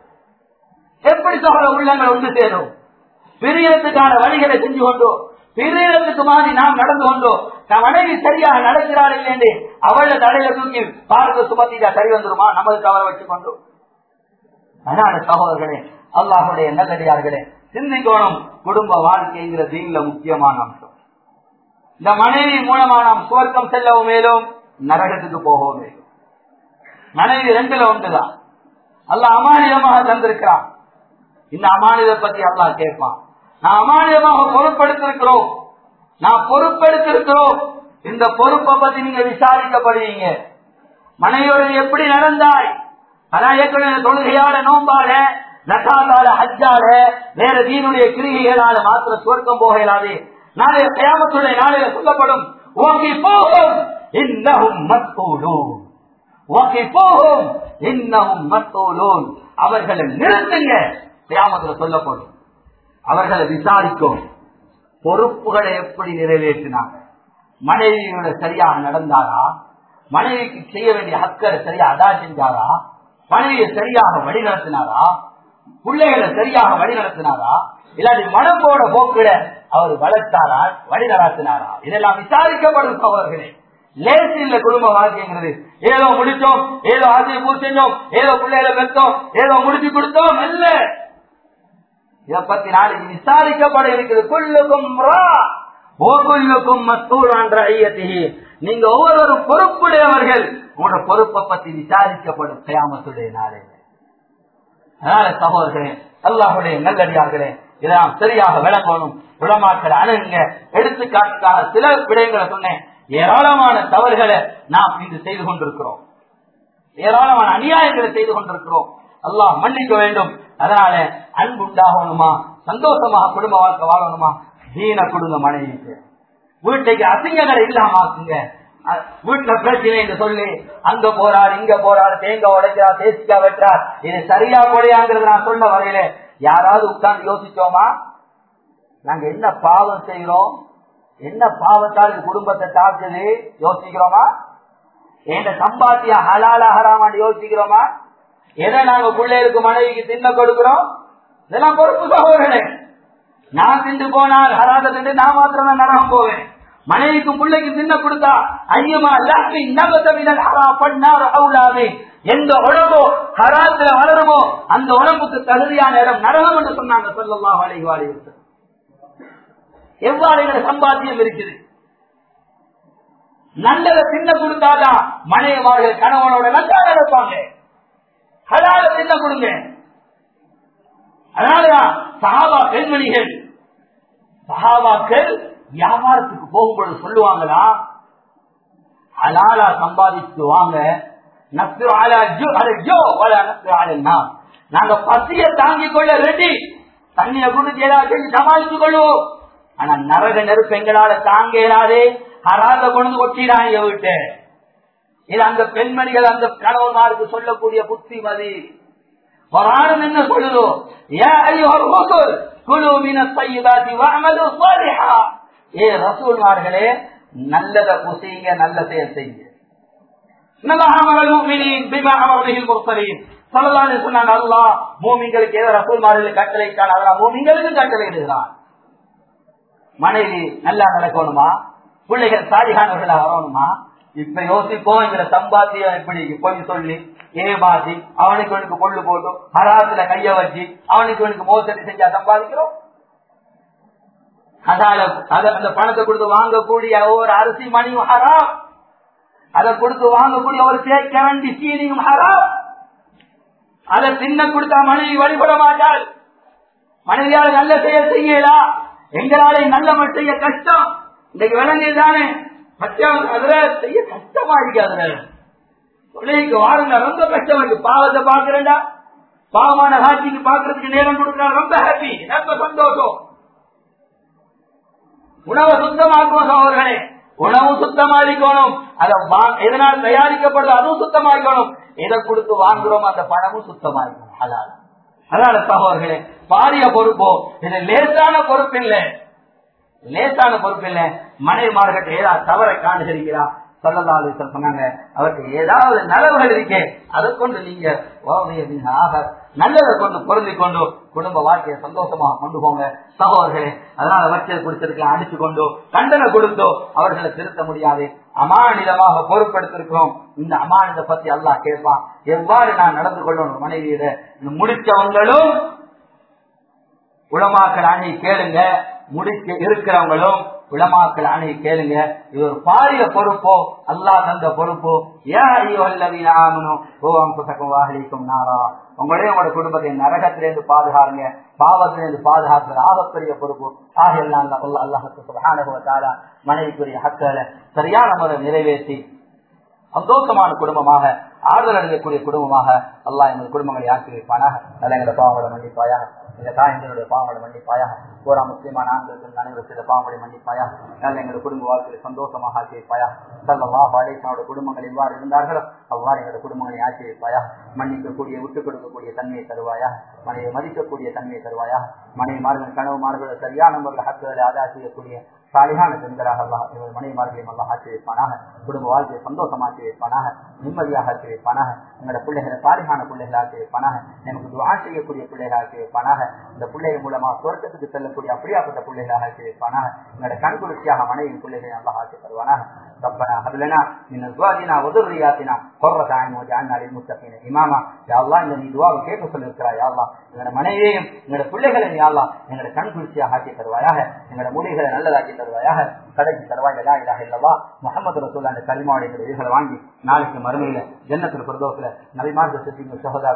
Speaker 1: எப்படி சோழ உள்ளங்கள் ஒன்று சேரும் பிரியத்துக்கான வழிகளை செஞ்சு கொண்டோ பிரியத்துக்கு மாதிரி நாம் நடந்து கொண்டோ நம் மனைவி சரியாக நடக்கிறாள் இல்லை அவள தலையில தூக்கி பார்க்க சுமத்திட்டா சரி வந்துருமா நமது தவற வச்சு கொண்டோம் அதனால சகோதரர்களே அல்லாஹுடைய நல்லடியார்களே சிந்திக்கணும் குடும்ப வாழ்க்கைங்கிற தீன்ல முக்கியமான அம்சம் இந்த மனைவி மூலமா நாம் சுவர்க்கம் செல்லவும் மேலும் நரகத்துக்கு போகவும் மேலும் மனைவி ரெண்டுல ஒன்றுதான் அல்ல அமானிதமாக தந்திருக்கிறான் இந்த அமானித பத்தி அல்லாஹ் கேட்பான் நான் அமானிதமாக பொறுப்பெடுத்திருக்கிறோம் நான் பொறுப்பெடுத்திருக்கிறோம் இந்த பொறுப்பை பத்தி நீங்க விசாரிக்கப்படுவீங்க மனைவியோடு எப்படி நடந்தாய் அதான் ஏற்கனவே தொழுகையால நோம்பால நகாதால ஹஜ்ஜால வேற தீனுடைய கிரிகைகளால மாத்திர சுவர்க்கம் போக இயலாது நாளைய கயாமத்துடைய நாளைய சொல்லப்படும் ஓகே போகும் இன்னும் மத்தோலூன் ஓகே போகும் இன்னும் மத்தோலூன் அவர்களை நிறுத்துங்க கயாமத்துல சொல்லப்படும் அவர்களை விசாரிக்கும் பொறுப்புகளை எப்படி நிறைவேற்றினாங்க மனைவியோட சரியாக நடந்தாரா மனைவிக்கு செய்ய வேண்டிய ஹக்கரை சரியா அதா செஞ்சாரா மனைவியை சரியாக வழி நடத்தினாரா பிள்ளைகளை சரியாக வழி நடத்தினாரா இல்லாட்டி மனப்போட போக்குல அவர் வளர்த்தாரா வழி நடத்தினாரா இதெல்லாம் விசாரிக்கப்படும் சகோதரர்களே லேசு இல்ல குடும்ப வாழ்க்கைங்கிறது ஏதோ முடிச்சோம் ஏதோ ஆசையை பூர்த்தி செஞ்சோம் ஏதோ பிள்ளைகளை பெற்றோம் ஏதோ முடிச்சு கொடுத்தோம் இல்ல இதை பத்தி நாளைக்கு விசாரிக்கப்பட இருக்குது கொள்ளுக்கும் ஓகுல்லுக்கும் மத்தூரான்ற ஐயத்திகி நீங்க ஒவ்வொருவரும் பொறுப்புடையவர்கள் உங்களோட பொறுப்பை பத்தி விசாரிக்கப்படும் கயாமத்துடைய நாளையில அதனால சகோதரர்களே அல்லாஹுடைய நல்லடியார்களே இதெல்லாம் சரியாக விளங்கணும் உளமாக்கள் அணுகுங்க எடுத்துக்காட்டுக்காக சில விடயங்களை சொன்னேன் ஏராளமான தவறுகளை நாம் இன்று செய்து கொண்டிருக்கிறோம் ஏராளமான அநியாயங்களை செய்து கொண்டிருக்கிறோம் அல்லாஹ் மன்னிக்க வேண்டும் அதனால அன்பு உண்டாகணுமா சந்தோஷமாக குடும்ப வாழ்க்கை வாழணுமா தீன குடும்ப மனைவிக்கு வீட்டுக்கு அசிங்கங்களை இல்லாம ஆக்குங்க அஹ் வீட்டுல பிரச்சனை என்று சொல்லி அங்க போறார் இங்க போறார் தேங்காய் உடைக்கிறார் தேசிக்காய் வெட்டுறார் இது சரியா போலையாங்கிறது நான் சொல்ல வரையில யாராவது உட்கார்ந்து யோசிச்சோமா நாங்க என்ன பாவம் செய்யறோம் என்ன பாவத்தால் இது குடும்பத்தை தாக்குது யோசிக்கிறோமா என்ற சம்பாத்திய ஹலாலா ஹராமான்னு யோசிக்கிறோமா எதை நாங்க பிள்ளைகளுக்கு மனைவிக்கு தின்ன கொடுக்கிறோம் இதெல்லாம் பொறுப்பு சகோதரனே நான் திண்டு போனால் ஹராத திண்டு நான் மாத்திரம் தான் நரகம் போவேன் மனைவிக்கும் பிள்ளைக்கு தின்ன கொடுத்தா ஐயமா லஹ்மி நபதமினல் ஹரா பண்ணார் அவுலாமே எந்த உடம்போ ஹராத்துல வளருமோ அந்த உடம்புக்கு தகுதியான இடம் நரகம் என்று சொன்னாங்க சொல்லலாம் அலைஹி வாலிஹி எவ்வாறு எங்களை சம்பாத்தியம் இருக்குது நல்லதை தின்ன கொடுத்தாதான் மனைவிமார்கள் கணவனோட நல்லா நடப்பாங்க ஹலால தின்ன கொடுங்க அதனாலதான் சஹாபா பெண்மணிகள் சஹாபாக்கள் வியாபாரத்துக்கு போகும்போது சொல்லுவாங்களா ஹலாலா சம்பாதிச்சு வாங்க நஸ்ரு அலா ஜோ அலை ஜோ வல நஸ்ரு அலன்னா நாங்க பசிய தாங்கிக் கொள்ள ரெடி தண்ணியை குடிச்சு ஏதாவது செஞ்சு சமாளித்துக் கொள்வோம் ஆனா நரக நெருப்பு எங்களால தாங்க இயலாதே ஹராத கொண்டு கொட்டிடாங்க விட்டு இது அந்த பெண்மணிகள் அந்த கணவன்மாருக்கு சொல்லக்கூடிய புத்திமதி குரானும் என்ன சொல்லுதோ யா அய்யுஹர் ரசூல் குலு மினத் தையிபாத்தி வஅமலு ஸாலிஹா ஏ ரசூல்மார்களே நல்லத குசீங்க நல்ல செயல் செய்யுங்க நல்லஹமல் முஃமினீன் பிமா அமர பிஹில் முர்சலீன் ஸல்லல்லாஹு அலைஹி வஸல்லம் அல்லாஹ் மூமின்களுக்கு ஏதோ ரசூல்மார்களுக்கு கட்டளையிட்டான் அதெல்லாம் மூமின்களுக்கு கட்டளையிடுகிறான் மனைவி நல்லா நடக்கணுமா பிள்ளைகள் சாதிகானவர்களா வரணுமா இப்ப யோசிப்போம் எங்கிற சம்பாத்தியம் இப்படி பொய் சொல்லி ஏமாத்தி அவனுக்கு அவனுக்கு பொண்ணு போட்டு ஹராத்துல கைய வச்சு அவனுக்கு அவனுக்கு மோசடி செஞ்சா சம்பாதிக்கிறோம் அதால அத அந்த பணத்தை கொடுத்து வாங்கக்கூடிய ஒரு அரிசி மணியும் ஹராம் அதை கொடுத்து வாங்கக்கூடிய ஒரு தேக்கரண்டி சீனியும் ஹராம் அதை தின்ன கொடுத்தா மனைவி வழிபட மாட்டாள் மனைவியால் நல்ல செயல் செய்யலாம் எங்களாலே நல்ல செய்ய கஷ்டம் இன்னைக்கு விளங்குது தானே அதுல செய்ய கஷ்டமா இருக்கு அதுல பிள்ளைக்கு வாருங்க ரொம்ப கஷ்டம் இருக்கு பாவத்தை பாக்குறேன்டா பாவமான காட்சிக்கு பாக்குறதுக்கு நேரம் கொடுக்கறா ரொம்ப ஹாப்பி ரொம்ப சந்தோஷம் உணவை சுத்தமாக்குவோம் சகோதரனே உணவு சுத்தமா இருக்கணும் அதை எதனால் தயாரிக்கப்படுறது அதுவும் சுத்தமா இருக்கணும் எதை கொடுத்து வாங்குறோம் அந்த பணமும் சுத்தமா இருக்கணும் அதான் அதனால சகோதரர்களே பாரிய பொறுப்போ இது லேசான பொறுப்பு இல்லை லேசான பொறுப்பு இல்லை மனைவிமார்கிட்ட ஏதாவது தவறை காணுகிறீங்களா சொல்லலாலு சொன்னாங்க அவருக்கு ஏதாவது நலவுகள் இருக்கே அதை கொண்டு நீங்க ஆக நல்லதை கொண்டு பொருந்தி கொண்டு குடும்ப வாழ்க்கையை சந்தோஷமாக கொண்டு போங்க சகோதரர்களே அதனால வச்சதை குடிச்சிருக்கலாம் அடிச்சு கொண்டோ தண்டனை கொடுத்தோ அவர்களை திருத்த முடியாது அமானிதமாக பொறுப்படுத்திருக்கிறோம் இந்த அமானித பத்தி அல்லாஹ் கேட்பான் எவ்வாறு நான் நடந்து கொள்ளணும் மனைவியிட முடிச்சவங்களும் உளமாக்கல் அணி கேளுங்க முடிக்க இருக்கிறவங்களும் உளமாக்கல் அணி கேளுங்க இது ஒரு பாரிய பொறுப்போ அல்லா தந்த பொறுப்போ ஏனும் வாகலிக்கும் நாரா உங்களையும் உங்களோட குடும்பத்தை நரகத்திலிருந்து பாதுகாருங்க பாவத்திலிருந்து பாதுகாக்கிற ஆகப்பெரிய பொறுப்பு ஆகெல்லாம் அல்லாஹால மனைவிக்குரிய ஹக்களை சரியான முறை நிறைவேற்றி சந்தோஷமான குடும்பமாக ஆறுதல் அடையக்கூடிய குடும்பமாக அல்லா எங்கள் குடும்பங்களை ஆக்கி வைப்பானாக நல்ல எங்களை பாவங்களை மன்னிப்பாயாக இந்த தாயங்களுடைய பாவங்களை மன்னிப்பாயாக போரா முஸ்லிமான ஆண்களுக்கு அனைவரும் செய்த பாவங்களை மன்னிப்பாயாக நல்ல எங்கள் குடும்ப வாழ்க்கையை சந்தோஷமாக ஆக்கி வைப்பாயா சல்லா பாலேசனோட குடும்பங்கள் எவ்வாறு இருந்தார்களோ அவ்வாறு எங்களுடைய குடும்பங்களை ஆக்கி வைப்பாயா மன்னிக்கக்கூடிய விட்டுக் கொடுக்கக்கூடிய தன்மையை தருவாயா மனையை மதிக்கக்கூடிய தன்மையை தருவாயா மனைவிமார்கள் கனவுமார்கள் சரியான முறையில் ஹக்குகளை ஆதா செய்யக்கூடிய சாலிகான பெண்களாக அல்லா இவர் மனைவிமார்களையும் அல்லா ஆட்சி வைப்பானாக குடும்ப வாழ்க்கையை சந்தோஷமாக்கி வைப்பானாக நிம்மதியாக ஆக்கி வைப்பானாக எங்களோட பிள்ளைகளை சாலிகான பிள்ளைகளை ஆக்கி வைப்பானாக நமக்கு துவா செய்யக்கூடிய பிள்ளைகளை ஆக்கி வைப்பானாக இந்த பிள்ளைகள் மூலமாக சொர்க்கத்துக்கு செல்லக்கூடிய அப்படியாப்பட்ட பிள்ளைகளாக ஆக்கி வைப்பானாக எங்களோட கண்குளிர்ச்சியாக மனைவி பிள்ளைகளை நல்லா ஆக்கி தருவானாக ربنا هب لنا من ازواجنا وذرياتنا قرة اعين واجعلنا للمتقين اماما يا الله இந்த நீ துஆவை கேட்க சொல்லிருக்கிறாய் யா அல்லாஹ் எங்களோட மனைவியையும் எங்களோட பிள்ளைகளையும் யா அல்லாஹ் எங்களோட கண் குளிர்ச்சியாக ஆக்கி தருவாயாக எங்களோட முடிகளை நல்லதாக்கி தருவாயாக கடைசி தருவாய் லா இலாஹ இல்லல்லாஹ் முஹம்மது ரசூலுல்லாஹ் அந்த கலிமாவுடைய எங்களுடைய உயிர்களை வாங்கி நாளைக்கு மறுமையில ஜன்னத்துல் ஃபிர்தௌஸ்ல நபிமார்கள் சுத்தி சகோதர